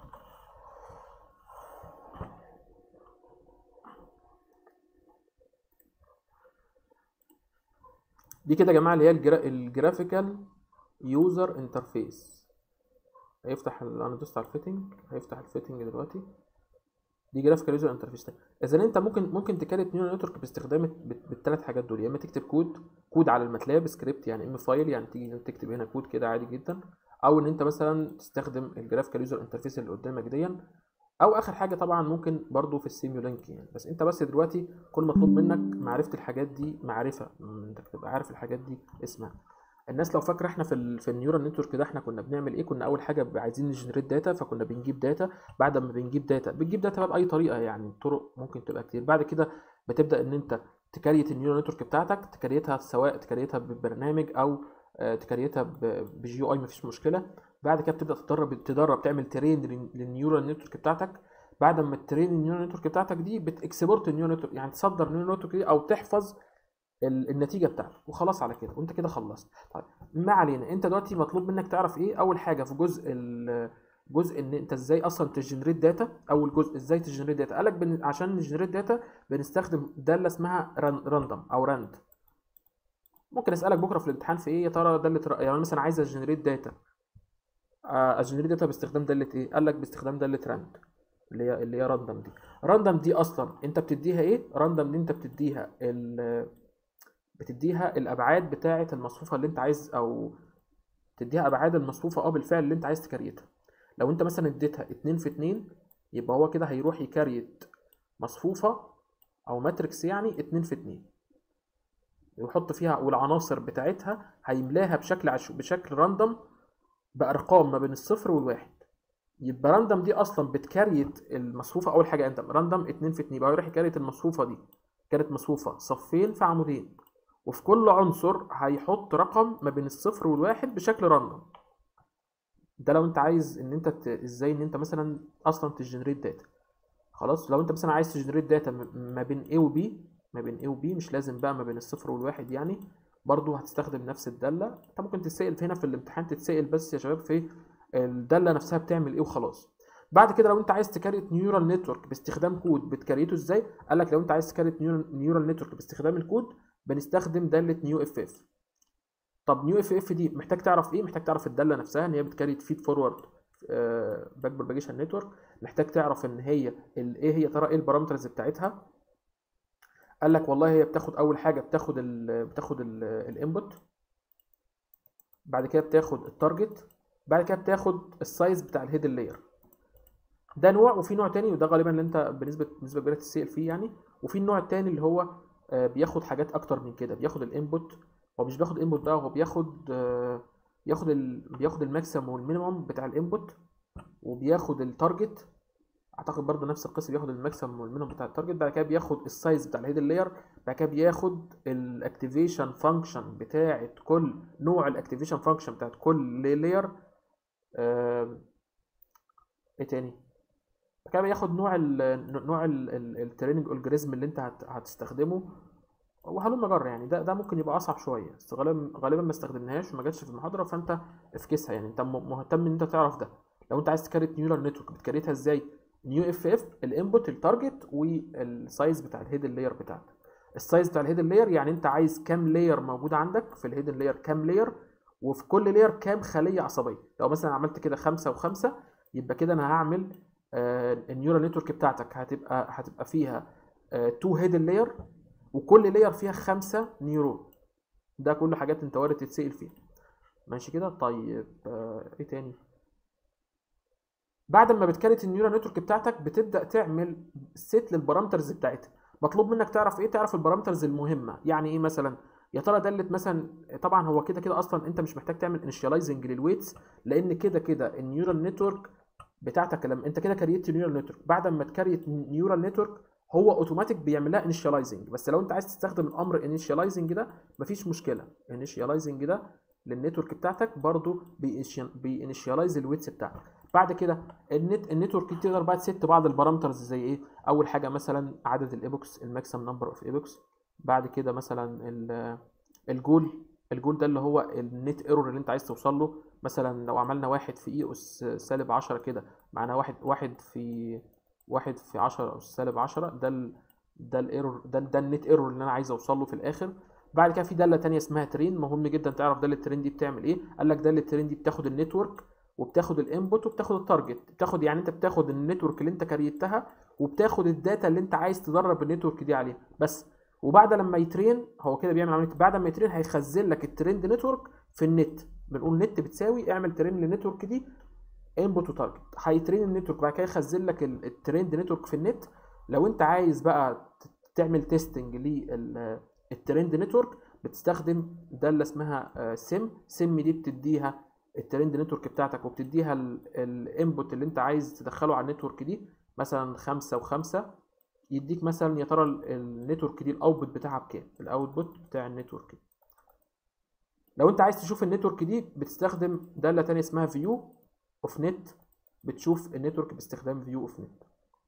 دي كده يا جماعه اللي هي الجرا... الجرافيكال يوزر انترفيس هيفتح ال... انا دوست على الفيتنج هيفتح الفيتنج دلوقتي دي جرافيكال يوزر انترفيس اذا انت ممكن ممكن تكريت نيورال نتورك باستخدام الت- بالثلاث حاجات دول يا اما تكتب كود كود على الماتلاب سكريبت يعني ام فايل يعني تيجي تكتب هنا كود كده عادي جدا او ان انت مثلا تستخدم الجرافيكال يوزر انترفيس اللي قدامك دي او اخر حاجه طبعا ممكن برضو في السيميو لينك يعني بس انت بس دلوقتي كل مطلوب منك معرفه الحاجات دي معرفه م، انك تبقى عارف الحاجات دي اسمها الناس لو فاكره احنا في ال في النيورال نتورك ده احنا كنا بنعمل ايه كنا اول حاجه ب- عايزين نجنريت داتا فكنا بنجيب داتا بعد ما بنجيب داتا بتجيب داتا بقى باي طريقه يعني طرق ممكن تبقى كتير بعد كده بتبدا ان انت تكريت النيورال نتورك بتاعتك تكريتها سواء تكريتها ببرنامج او آه، تكريتها بجي يو اي مفيش مشكله بعد كده بتبدا تدرب تدرب تعمل ترين للنيورال نتورك بتاعتك بعد ما ترين النيورال نتورك بتاعتك دي بتكسبورت النيورال نتورك يعني تصدر النيورال نتورك دي او تحفظ ال- النتيجه بتاعتك وخلاص على كده وانت كده خلصت طيب ما علينا انت دلوقتي مطلوب منك تعرف ايه اول حاجه في جزء ال جزء ان انت ازاي اصلا تجنريت داتا اول جزء ازاي تجنريت داتا قالك بن... عشان نجنريت داتا بنستخدم داله اسمها راندوم او راند ممكن اسالك بكره في الامتحان في ايه يا ترى داله ر- يعني مثلا عايز اجنريت داتا اجنريت داتا باستخدام داله ايه قال لك باستخدام داله راند اللي هي اللي هي راندوم دي راندوم دي اصلا انت بتديها ايه راندوم دي انت بتديها ال بتديها الابعاد بتاعه المصفوفه اللي انت عايز او تديها ابعاد المصفوفه اه بالفعل اللي انت عايز تكريتها لو انت مثلا اديتها 2 في 2 يبقى هو كده هيروح يكريت مصفوفه او ماتريكس يعني 2 في 2 ويحط فيها والعناصر بتاعتها هيملاها بشكل عشو بشكل راندوم بارقام ما بين الصفر والواحد يبقى راندوم دي اصلا بتكريت المصفوفه اول حاجه انت راندوم 2 في 2 يبقى هو يروح يكريت المصفوفه دي كانت مصفوفه صفين في عمودين وفي كل عنصر هيحط رقم ما بين الصفر والواحد بشكل راندوم ده لو انت عايز ان انت ت... ازاي ان انت مثلا اصلا تجنريت داتا خلاص لو انت مثلا عايز تجنريت داتا م- ما بين A و B ما بين A و B مش لازم بقى ما بين الصفر والواحد يعني برضو هتستخدم نفس الدالة انت ممكن تتسأل هنا في الامتحان تتسأل بس يا شباب في الدالة نفسها بتعمل ايه وخلاص بعد كده لو انت عايز تكريت نيورال نتورك باستخدام كود بتكريته ازاي قال لك لو انت عايز تكريت نيورال نتورك باستخدام الكود بنستخدم دالة نيو اف اف طب نيو اف اف دي محتاج تعرف ايه محتاج تعرف الداله نفسها ان هي بتكريت فيد فورورد باك بروباجيشن نتورك محتاج تعرف ان هي ال- ايه هي ترى ايه البارامترز بتاعتها قال لك والله هي بتاخد اول حاجه بتاخد ال بتاخد الانبوت بعد كده بتاخد التارجت بعد كده بتاخد السايز بتاع الهيد لاير ده نوع وفي نوع تاني وده غالبا اللي انت بنسبه بنسبه كبيره تتسال فيه يعني وفي النوع التاني اللي هو آه، بياخد حاجات اكتر من كده بياخد الانبوت هو مش بياخد انبوت بقى هو بياخد آه، بياخد ال... بياخد الماكسيمم والمينيمم بتاع الانبوت وبياخد التارجت اعتقد برضو نفس القصه بياخد الماكسيمم والمينيمم بتاع التارجت بعد كده بياخد السايز بتاع الهيد لاير بعد كده بياخد الاكتيفيشن فانكشن بتاعه كل نوع الاكتيفيشن فانكشن بتاعه كل لاير ايه تاني بعد كده بياخد نوع ال نوع التريننج الجوريزم اللي انت هت- هتستخدمه وهلم جر يعني ده ده ممكن يبقى اصعب شويه بس غالبا غالبا ما استخدمناهاش وما جاتش في المحاضره فانت افكسها يعني انت م- مهتم ان انت تعرف ده لو انت عايز تكريت نيورال نتورك بتكريتها ازاي نيو اف اف الانبوت التارجت والسايز بتاع الهيد لاير بتاعتك السايز بتاع الهيد لاير يعني انت عايز كام لاير موجود عندك في الهيد لاير كام لاير وفي كل لاير كام خليه عصبيه لو مثلا عملت كده خمسة وخمسة يبقى كده انا هعمل آه، النيورال نتورك بتاعتك هتبقى هتبقى فيها 2 هيد لاير وكل لاير فيها خمسة نيورون ده كل حاجات انت وارد تتسأل فيها ماشي كده طيب آه، ايه تاني بعد ما بتكريت النيورال نتورك بتاعتك بتبدا تعمل سيت للبارامترز بتاعتها مطلوب منك تعرف ايه تعرف البارامترز المهمه يعني ايه مثلا يا ترى دلت مثلا طبعا هو كده كده اصلا انت مش محتاج تعمل انيشاليزنج للويتس لان كده كده النيورال نتورك بتاعتك لما انت كده كريت نيورال نتورك بعد ما تكريت نيورال نتورك هو اوتوماتيك بيعمل لها انيشاليزنج بس لو انت عايز تستخدم الامر انيشاليزنج ده مفيش مشكله انيشاليزنج ده للنتورك بتاعتك برضو بينيشاليز الويتس بتاعتك بعد كده النت النتورك دي تقدر بقى تست بعض البارامترز زي ايه اول حاجه مثلا عدد الايبوكس الماكسيمم نمبر اوف ايبوكس بعد كده مثلا ال- الجول الجول ده اللي هو النت ايرور اللي انت عايز توصل له مثلا لو عملنا واحد في اي اس سالب 10 كده معناها واحد واحد في واحد في 10 اس سالب 10 ده ال ده الايرور ده ده النت ايرور اللي انا عايز اوصل له في الاخر بعد كده في داله تانية اسمها ترين مهم جدا تعرف داله الترين دي بتعمل ايه قال لك داله الترين دي بتاخد النتورك وبتاخد الانبوت وبتاخد التارجت بتاخد يعني انت بتاخد النتورك اللي انت كريتها وبتاخد الداتا اللي انت عايز تدرب النتورك دي عليها بس وبعد لما يترين هو كده بيعمل عمليه بعد ما يترين هيخزن لك الترند نتورك في النت بنقول نت بتساوي اعمل ترين للنتورك دي انبوت وتارجت هيترين النتورك بعد كده يخزن لك ال- الترند نتورك في النت لو انت عايز بقى ت- تعمل تيستنج للترند نتورك بتستخدم داله اسمها سيم سيم دي بتديها الترند نتورك بتاعتك وبتديها الانبوت اللي انت عايز تدخله على النتورك دي مثلا خمسة وخمسة يديك مثلا يا ترى ال- النتورك دي الاوتبوت بتاعها بكام الاوتبوت بتاع النتورك دي لو انت عايز تشوف النتورك دي بتستخدم داله تانية اسمها فيو اوف نت بتشوف النتورك باستخدام فيو اوف نت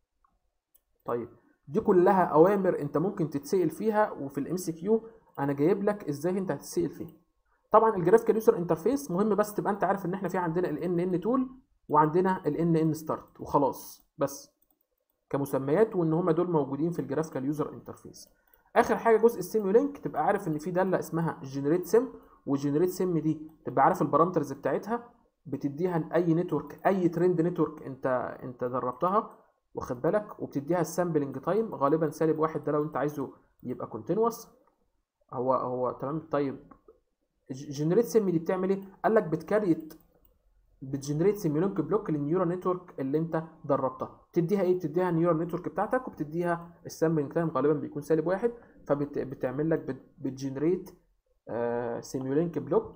طيب دي كلها اوامر انت ممكن تتسال فيها وفي الام سي كيو انا جايب لك ازاي انت هتتسال فيها طبعا الجرافيكال يوزر انترفيس مهم بس تبقى انت عارف ان احنا في عندنا ال ان ان تول وعندنا ال ان ان ستارت وخلاص بس كمسميات وان هما دول موجودين في الجرافيكال يوزر انترفيس اخر حاجه جزء السيميو لينك تبقى عارف ان في داله اسمها جنريت سيم والجنريت سيم دي تبقى عارف البارامترز بتاعتها بتديها لاي نتورك اي ترند نتورك انت انت دربتها واخد بالك وبتديها السامبلنج تايم غالبا سالب واحد ده لو انت عايزه يبقى كونتينوس هو هو تمام طيب جنريت سيم دي بتعمل ايه؟ قال لك بتكريت بتجنريت سيميولينك بلوك للنيورال نتورك اللي انت دربتها بتديها ايه بتديها النيورال نتورك بتاعتك وبتديها السامبلنج تايم غالبا بيكون سالب واحد فبتعمل لك بت- بتجنريت سيميولينك بلوك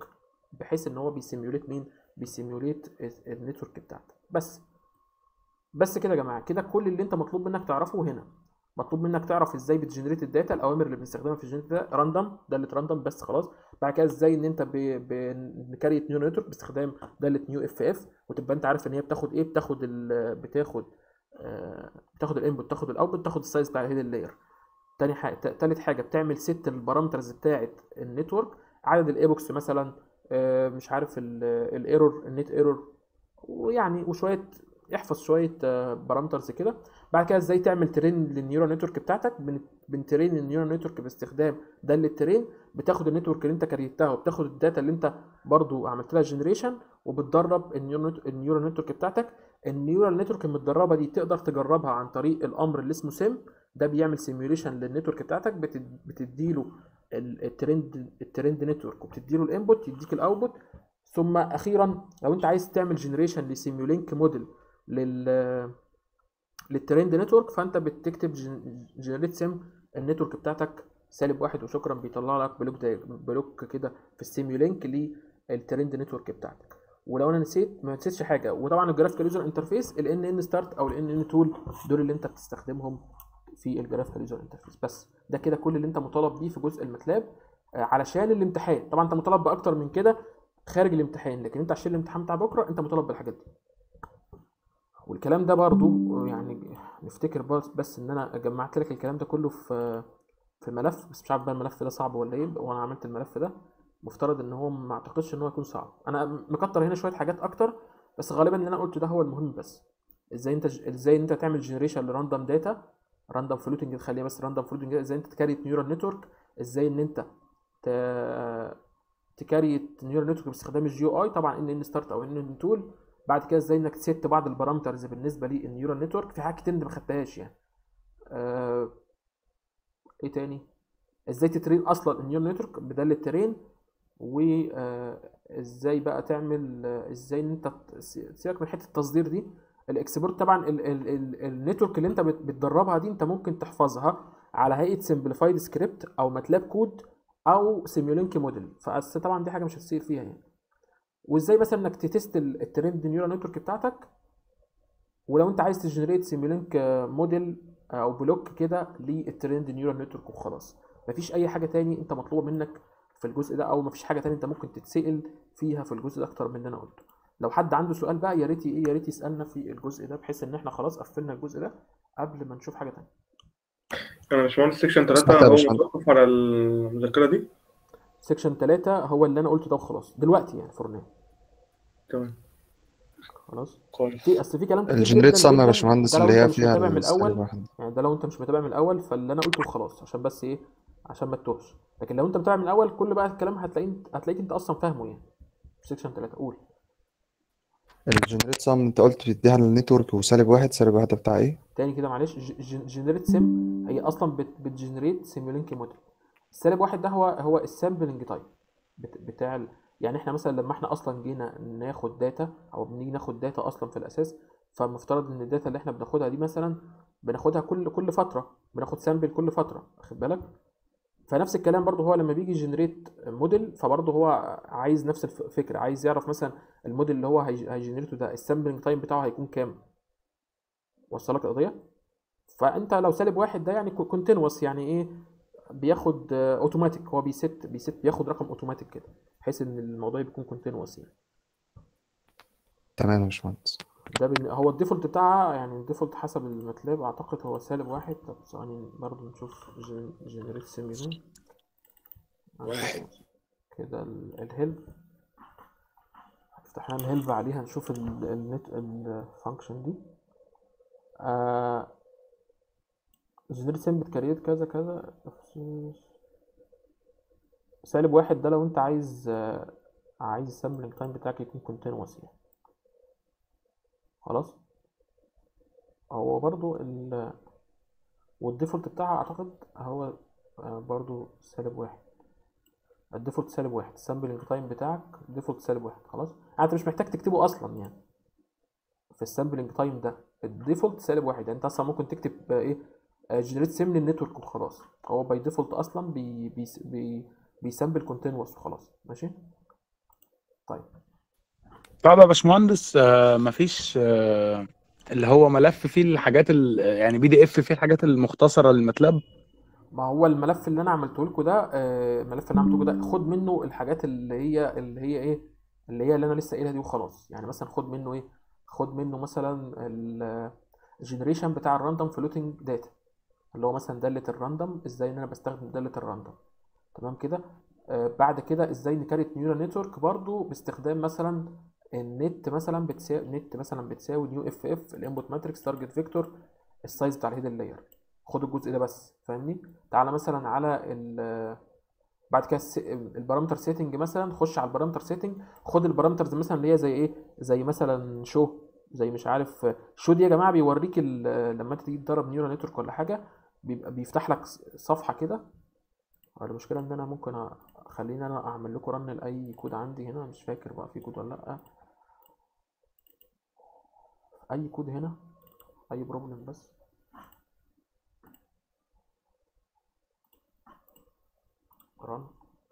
بحيث ان هو بيسيميوليت مين بيسيميوليت النتورك بتاعتك بس بس كده يا جماعه كده كل اللي انت مطلوب منك تعرفه هنا مطلوب منك تعرف ازاي بتجنريت الداتا الاوامر اللي بنستخدمها في الجنريت ده راندوم داله راندوم بس خلاص بعد كده ازاي ان انت بنكريت نيو نتورك باستخدام داله نيو اف اف وتبقى انت عارف ان هي بتاخد ايه بتاخد ال بتاخد آه، بتاخد الانبوت بتاخد الاوتبوت بتاخد السايز بتاع الهيدن لاير تاني حاجه تالت حاجه بتعمل ست البارامترز بتاعه النتورك عدد الايبوكس مثلا آه، مش عارف الايرور النت ايرور ويعني وشويه احفظ شويه بارامترز كده بعد كده ازاي تعمل ترين للنيورال نتورك بتاعتك بن- بنترين النيورال نتورك باستخدام داله ترين بتاخد النتورك اللي انت كريتها وبتاخد الداتا اللي انت برضو عملت لها جنريشن وبتدرب النيورال النيورال نتورك بتاعتك النيورال نتورك المتدربه دي تقدر تجربها عن طريق الامر اللي اسمه سيم ده بيعمل سيميوليشن للنتورك بتاعتك بتد- بتديله ال- الترند الترند نتورك وبتديله الانبوت يديك الاوتبوت ثم اخيرا لو انت عايز تعمل جنريشن لسيميولينك موديل لل للترند نتورك فانت بتكتب جنريت سيم النتورك بتاعتك سالب واحد وشكرا بيطلع لك بلوك دا بلوك كده في السيميولينك للترند نتورك بتاعتك ولو انا نسيت ما نسيتش حاجه وطبعا الجرافيكال يوزر انترفيس ال ان ان ستارت او ال ان ان تول دول اللي انت بتستخدمهم في الجرافيكال يوزر انترفيس بس ده كده كل اللي انت مطالب بيه في جزء الماتلاب آه، علشان الامتحان طبعا انت مطالب باكتر من كده خارج الامتحان لكن انت عشان الامتحان بتاع بكره انت مطالب بالحاجات دي والكلام ده برضو يعني نفتكر بس بس ان انا جمعت لك الكلام ده كله في في ملف بس مش عارف بقى الملف ده صعب ولا ايه وانا عملت الملف ده مفترض ان هو ما اعتقدش ان هو يكون صعب انا مكتر هنا شويه حاجات اكتر بس غالبا اللي انا قلته ده هو المهم بس ازاي انت ازاي انت تعمل جنريشن لراندوم داتا راندوم فلوتنج خليها بس راندوم فلوتنج ازاي انت تكريت نيورال نتورك ازاي ان انت ت... تكريت نيورال نتورك باستخدام الجي او اي طبعا ان ان ستارت او ان ان تول بعد كده ازاي انك تست بعض البارامترز بالنسبه للنيورال نتورك في حاجات كتير انت ما خدتهاش يعني آه... ايه تاني ازاي تترين اصلا النيورال نتورك بدل الترين وازاي بقى تعمل آه، ازاي ان انت ت- سيبك من حته التصدير دي الاكسبورت طبعا ال- ال- ال- النتورك اللي انت بت- بتدربها دي انت ممكن تحفظها على هيئه سمبليفايد سكريبت او ماتلاب كود او سيميولينك موديل فأس طبعا دي حاجه مش هتصير فيها يعني وازاي مثلا انك تتست ال- الترند نيورال نتورك بتاعتك ولو انت عايز تجنريت سيميولينك موديل او بلوك كده للترند نيورال نتورك وخلاص مفيش اي حاجه تاني انت مطلوبه منك في الجزء ده او مفيش حاجه تاني انت ممكن تتسال فيها في الجزء ده اكتر من اللي انا قلته لو حد عنده سؤال بقى يا ريت ايه يا ريت يسالنا في الجزء ده بحيث ان احنا خلاص قفلنا الجزء ده قبل ما نشوف حاجه تانية انا باشمهندس سيكشن اسمح 3 لي يا هو باشمهندس. متوقف على المذكره دي سيكشن 3 هو اللي انا قلته ده وخلاص دلوقتي يعني فور تمام خلاص كويس في اصل في كلام كتير الجنريت جدا سم يا جدا باشمهندس ده لو اللي انت هي مش فيها متابع من السالب الاول واحد يعني ده لو انت مش متابع من الاول فاللي انا قلته خلاص عشان بس ايه عشان ما تتوهش لكن لو انت متابع من الاول كل بقى الكلام هتلاقيه هتلاقيك انت اصلا فاهمه يعني في سيكشن 3 قول الجنريت سم انت قلت بتديها للنتورك وسالب واحد سالب واحد ده بتاع ايه؟ تاني كده معلش جنريت سيم هي اصلا بت بتجنريت سيميولينك موديل السالب واحد ده هو هو السامبلنج تايب بتاع ال... يعني احنا مثلا لما احنا اصلا جينا ناخد داتا او بنيجي ناخد داتا اصلا في الاساس فمفترض ان الداتا اللي احنا بناخدها دي مثلا بناخدها كل كل فتره بناخد سامبل كل فتره واخد بالك فنفس الكلام برضه هو لما بيجي جنريت موديل فبرضه هو عايز نفس الفكره عايز يعرف مثلا الموديل اللي هو هيج- هيجنريته ده السامبلنج تايم بتاعه هيكون كام وصلك القضيه فانت لو سالب واحد ده يعني كونتينوس يعني ايه بياخد اوتوماتيك هو بيست بيست بياخد رقم اوتوماتيك كده بحيث ان الموضوع بيكون كونتينوس يعني تمام يا باشمهندس ده بن... هو الديفولت بتاعها يعني الديفولت حسب الماتلاب اعتقد هو سالب واحد طب ثواني برضه نشوف جنريت سيميزون كده ال- الهيلب فتحنا الهيلب عليها نشوف ال- النت الفانكشن دي آه جنريت سيم بتكريت كذا كذا سالب واحد ده لو انت عايز آه، عايز السامبلنج تايم بتاعك يكون كونتينوس يعني خلاص هو برضو ال والديفولت بتاعها اعتقد هو آه، برضو سالب واحد الديفولت سالب واحد السامبلنج تايم بتاعك ديفولت سالب واحد خلاص يعني انت مش محتاج تكتبه اصلا يعني في السامبلنج تايم ده الديفولت سالب واحد يعني انت اصلا ممكن تكتب آه، ايه جنريت سيم للنتورك وخلاص هو باي ديفولت اصلا بي بي بي بيسامبل كونتينوس وخلاص ماشي طيب طب يا باشمهندس آه مفيش آه اللي هو ملف فيه الحاجات ال- يعني بي دي اف فيه الحاجات المختصره للماتلاب ما هو الملف اللي انا عملته لكم ده آه، الملف اللي انا عملته لكم ده خد منه الحاجات اللي هي اللي هي ايه اللي هي اللي انا لسه قايلها دي وخلاص يعني مثلا خد منه ايه خد منه مثلا الجنريشن بتاع الراندوم فلوتنج داتا اللي هو مثلا دالة الراندوم ازاي ان انا بستخدم دالة الراندوم تمام كده آه بعد كده ازاي نكريت نيورال نتورك برضو باستخدام مثلا النت مثلا بتساوي نت مثلا بتساوي نيو اف اف الانبوت ماتريكس تارجت فيكتور السايز بتاع الهيدن لاير خد الجزء ده بس فاهمني تعالى مثلا على ال بعد كده الس- البارامتر سيتنج مثلا خش على البارامتر سيتنج خد البارامترز مثلا اللي هي زي ايه زي مثلا شو زي مش عارف شو دي يا جماعه بيوريك ال- لما انت تيجي تدرب نيورال نتورك ولا حاجه بيبقى بيفتح لك صفحه كده هو المشكله ان انا ممكن أ- خليني انا اعمل لكم رن لاي كود عندي هنا مش فاكر بقى في كود ولا لا اي كود هنا اي بروبلم بس رن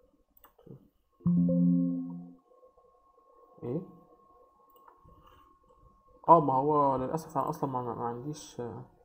ايه اه ما هو للاسف انا اصلا ما, ما عنديش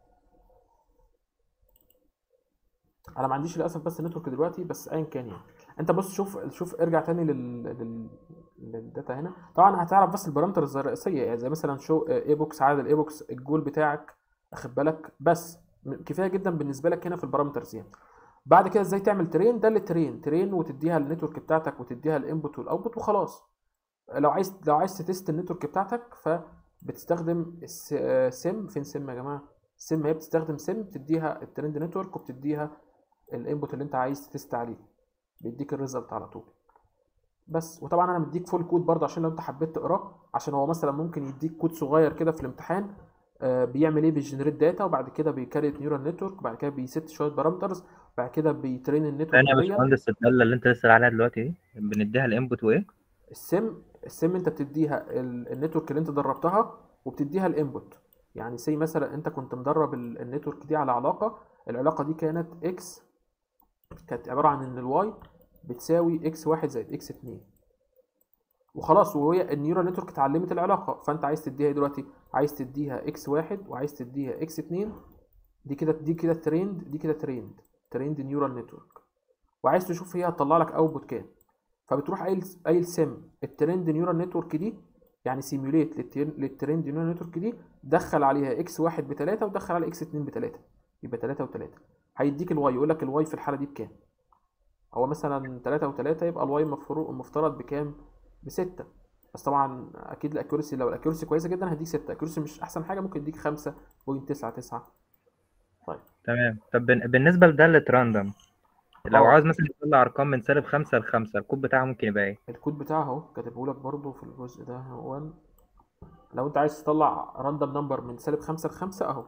انا ما عنديش للاسف بس نتورك دلوقتي بس ايا كان يعني انت بص شوف شوف ارجع تاني لل, لل... للداتا هنا طبعا هتعرف بس البارامترز الرئيسيه يعني زي مثلا شو اي بوكس عدد الاي بوكس الجول بتاعك اخد بالك بس م- كفايه جدا بالنسبه لك هنا في البارامترز يعني بعد كده ازاي تعمل ترين ده اللي ترين ترين وتديها النتورك بتاعتك وتديها الانبوت والاوتبوت وخلاص لو عايز لو عايز تتست النتورك بتاعتك فبتستخدم الس- آه، سم فين سم يا جماعه سم هي بتستخدم سم بتديها الترند نتورك وبتديها الانبوت اللي انت عايز تتست عليه بيديك الريزلت على طول بس وطبعا انا مديك فول كود برضه عشان لو انت حبيت تقراه عشان هو مثلا ممكن يديك كود صغير كده في الامتحان آه، بيعمل ايه بيجنريت داتا وبعد كده بيكريت نيورال نتورك بعد كده بيست شويه بارامترز بعد كده بيترين النتورك ثانية يا دي باشمهندس الدالة اللي انت لسه عليها دلوقتي دي بنديها الانبوت وايه؟ السم السم انت بتديها ال- النتورك اللي انت دربتها وبتديها الانبوت يعني سي مثلا انت كنت مدرب ال- النتورك دي على علاقه العلاقه دي كانت اكس كانت عباره عن ان الواي بتساوي اكس واحد زائد اكس اتنين وخلاص وهي النيورال نتورك اتعلمت العلاقه فانت عايز تديها ايه دلوقتي عايز تديها اكس واحد وعايز تديها اكس اتنين دي كده دي كده تريند دي كده تريند تريند نيورال نتورك وعايز تشوف هي هتطلع لك اوتبوت كام فبتروح قايل قايل سم الترند نيورال نتورك دي يعني سيميوليت للترند نيورال نتورك دي دخل عليها اكس واحد بتلاتة ودخل على اكس اتنين بتلاتة يبقى تلاتة وتلاتة هيديك الواي يقول لك الواي في الحالة دي بكام هو مثلا تلاتة وتلاتة يبقى الواي مفروض المفترض بكام بستة بس طبعا اكيد الاكيورسي لو الاكيورسي كويسة جدا هديك ستة الاكيورسي مش احسن حاجة ممكن يديك خمسة بوينت تسعة تسعة طيب تمام طب بن- بالنسبة لدالة راندوم لو اه. عاوز مثلا يطلع ارقام من سالب خمسة لخمسة الكود بتاعها ممكن يبقى ايه؟ الكود بتاعها اهو كاتبه لك برضه في الجزء ده هو لو انت عايز تطلع راندوم نمبر من سالب خمسة لخمسة اهو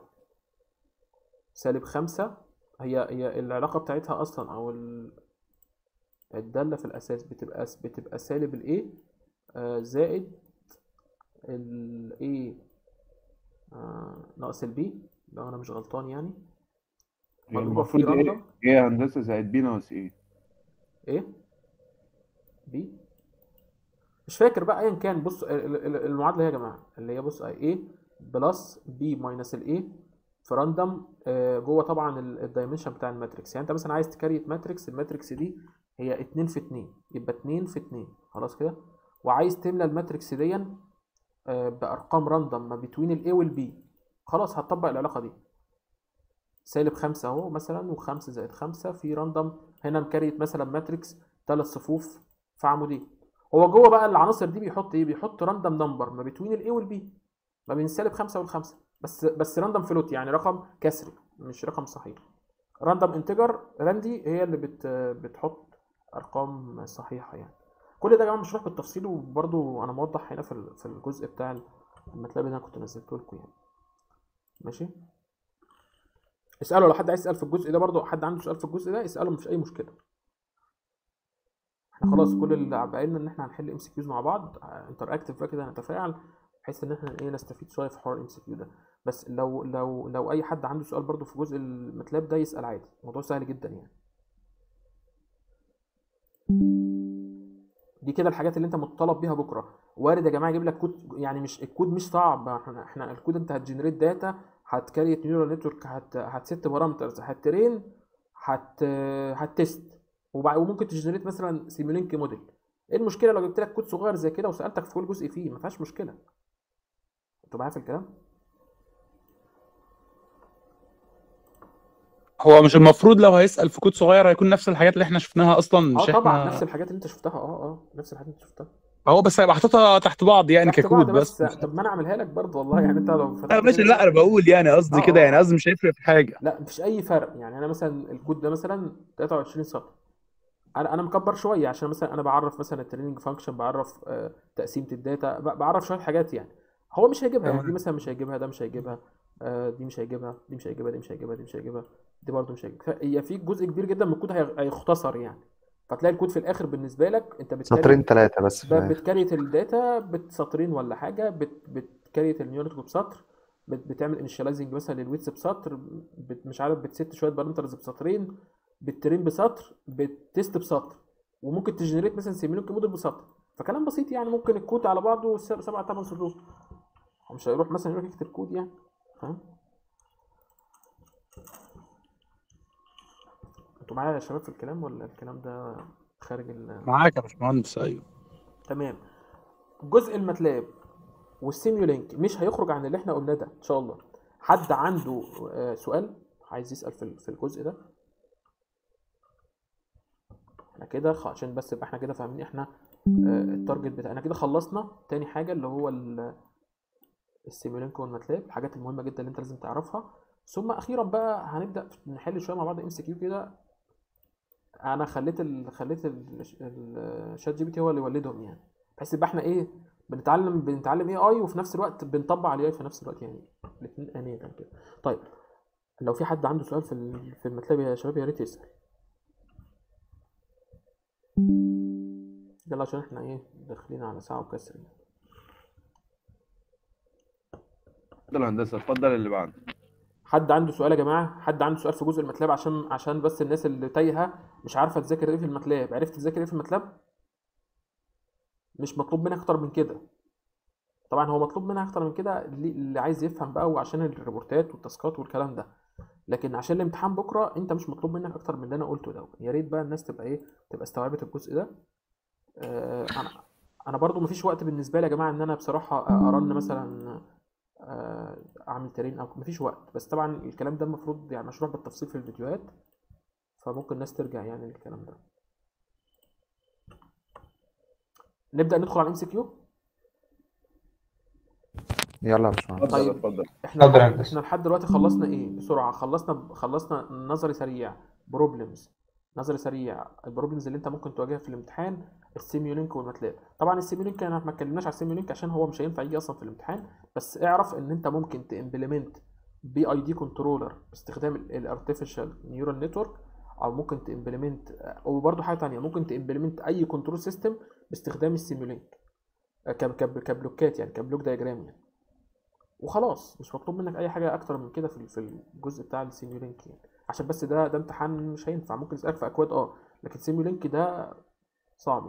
سالب خمسة هي هي العلاقة بتاعتها اصلا او ال- الدالة في الاساس بتبقى بتبقى سالب الايه زائد الايه ناقص البي لو انا مش غلطان يعني هي مضروبة في المفروض ايه راندوم ايه هندسة زائد بي ناقص ايه ايه بي مش فاكر بقى ايا كان بص ال- ال- ال- المعادله هي يا جماعه اللي هي بص ايه بلس بي ماينس الايه في راندوم جوه طبعا الدايمنشن بتاع الماتريكس يعني انت مثلا عايز تكريت ماتريكس الماتريكس دي هي 2 في 2 يبقى 2 في 2 خلاص كده وعايز تملى الماتريكس دي آه، بارقام راندوم ما بين الاي والبي خلاص هتطبق العلاقه دي سالب خمسة اهو مثلا وخمسة زائد خمسة في راندوم هنا مكريت مثلا ماتريكس ثلاث صفوف في عمودين هو جوه بقى العناصر دي بيحط ايه بيحط راندوم نمبر ما بين الاي والبي ما بين السالب خمسة والخمسة بس بس راندوم فلوت يعني رقم كسري مش رقم صحيح راندوم انتجر راندي هي اللي بت بتحط ارقام صحيحة يعني كل ده يا جماعه مشروح بالتفصيل وبرده انا موضح هنا في ال- في الجزء بتاع الماتلاب اللي انا كنت نزلته لكم يعني ماشي اسالوا لو حد عايز يسال في الجزء ده برضه حد عنده سؤال في الجزء ده اساله مفيش اي مشكله احنا خلاص كل اللي باقي لنا ان احنا هنحل ام سي كيوز مع بعض انتر اكتف بقى كده هنتفاعل بحيث ان احنا ايه نستفيد شويه في حوار الام سي كيو ده بس لو لو لو اي حد عنده سؤال برضه في جزء الماتلاب ده يسال عادي الموضوع سهل جدا يعني دي كده الحاجات اللي انت مطالب بيها بكره وارد يا جماعه يجيب لك كود يعني مش الكود مش صعب احنا احنا الكود انت هتجنريت داتا هتكريت نيورال نتورك هت هتست بارامترز هترين هت هتست وبع- وممكن تجنريت مثلا سيمولينك موديل ايه المشكله لو جبت لك كود صغير زي كده وسالتك في كل جزء فيه ما فيهاش مشكله انتوا معايا في الكلام هو مش المفروض لو هيسأل في كود صغير هيكون نفس الحاجات اللي احنا شفناها اصلا اه مش طبعا احنا نفس الحاجات اللي انت شفتها اه اه نفس الحاجات اللي انت شفتها هو بس هيبقى حاططها تحت بعض يعني تحت ككود بعض بس طب ما انا اعملها لك برضه والله يعني انت لو لا فتحت ماشي كده لا انا بقول يعني قصدي اه كده اه يعني قصدي مش هيفرق في حاجه لا مفيش اي فرق يعني انا مثلا الكود ده مثلا 23 سطر انا انا مكبر شويه عشان مثلا انا بعرف مثلا التريننج فانكشن بعرف آه، تقسيمه الداتا ب- بعرف شويه حاجات يعني هو مش هيجيبها يعني دي تمام مثلا مش هيجيبها ده مش هيجيبها آه، دي مش هيجيبها دي مش هيجيبها دي مش هيجيبها دي مش هيجيبها دي برضه مش هيجيبها هي في جزء كبير جدا من الكود هي- هيختصر يعني فتلاقي الكود في الاخر بالنسبه لك انت بتكريت سطرين ثلاثة بس في ب- الآخر بتكريت الداتا بسطرين ولا حاجه بت بتكريت النيورال نتورك بسطر بت بتعمل انيشاليزنج مثلا للويتس بسطر بت مش عارف بتست شويه بارامترز بسطرين بترين بسطر بتست بسطر وممكن تجنريت مثلا سيميلونك موديل بسطر فكلام بسيط يعني ممكن الكود على بعضه س- سبع ثمان سطور هو مش هيروح مثلا يروح يكتب كود يعني فاهم انتوا معايا يا شباب في الكلام ولا الكلام ده خارج ال معاك يا باشمهندس ايوه تمام جزء الماتلاب والسيميولينك مش هيخرج عن اللي احنا قلناه ده ان شاء الله حد عنده آه، سؤال عايز يسأل في ال- في الجزء ده احنا كده خ- عشان بس يبقى احنا كده فاهمين احنا آه، التارجت بتاعنا كده خلصنا تاني حاجة اللي هو ال- السيميولينك والماتلاب الحاجات المهمة جدا اللي انت لازم تعرفها ثم اخيرا بقى هنبدأ نحل شوية مع بعض ام سي كيو كده انا خليت ال... خليت ال- الشات جي بي تي هو اللي يولدهم يعني بحيث يبقى احنا ايه بنتعلم بنتعلم اي اي وفي نفس الوقت بنطبق على الاي في نفس الوقت يعني الاثنين انية كده طيب لو في حد عنده سؤال في ال- في الماتلاب يا شباب يا ريت يسأل يلا عشان احنا ايه داخلين على ساعة وكسر يعني. اتفضل يا هندسه اتفضل اللي بعده حد عنده سؤال يا جماعة حد عنده سؤال في جزء الماتلاب عشان عشان بس الناس اللي تايهة مش عارفة تذاكر ايه في الماتلاب عرفت تذاكر ايه في الماتلاب مش مطلوب منك اكتر من كده طبعا هو مطلوب منها اكتر من كده اللي اللي عايز يفهم بقى وعشان الريبورتات والتاسكات والكلام ده لكن عشان الامتحان بكره انت مش مطلوب منك اكتر من اللي انا قلته ده يا ريت بقى الناس تبقى ايه تبقى استوعبت الجزء ده آه انا انا برضو مفيش وقت بالنسبه لي يا جماعه ان انا بصراحه ارن مثلا آه، اعمل ترين او مفيش وقت بس طبعا الكلام ده المفروض يعني مشروع بالتفصيل في الفيديوهات فممكن الناس ترجع يعني للكلام ده نبدا ندخل على الام سي كيو يلا يا باشمهندس اتفضل طيب اتفضل احنا اتفضل يا لحد هندسة. احنا لحد دلوقتي خلصنا ايه بسرعه خلصنا خلصنا نظري سريع بروبلمز نظري سريع البروبلمز اللي انت ممكن تواجهها في الامتحان السيميولينك والماتلاب طبعا السيميولينك انا ما اتكلمناش على السيميولينك عشان هو مش هينفع يجي اصلا في الامتحان بس اعرف ان انت ممكن تمبلمنت بي اي دي كنترولر باستخدام الارتفيشال نيورال نتورك او ممكن تمبلمنت وبرده حاجه تانية ممكن تمبلمنت اي كنترول سيستم باستخدام السيميولينك كب- كب- كبلوكات يعني كبلوك دايجرام يعني وخلاص مش مطلوب منك اي حاجه اكتر من كده في في الجزء بتاع السيميولينك يعني عشان بس ده ده امتحان مش هينفع ممكن يسالك في اكواد اه لكن سيميولينك ده صعب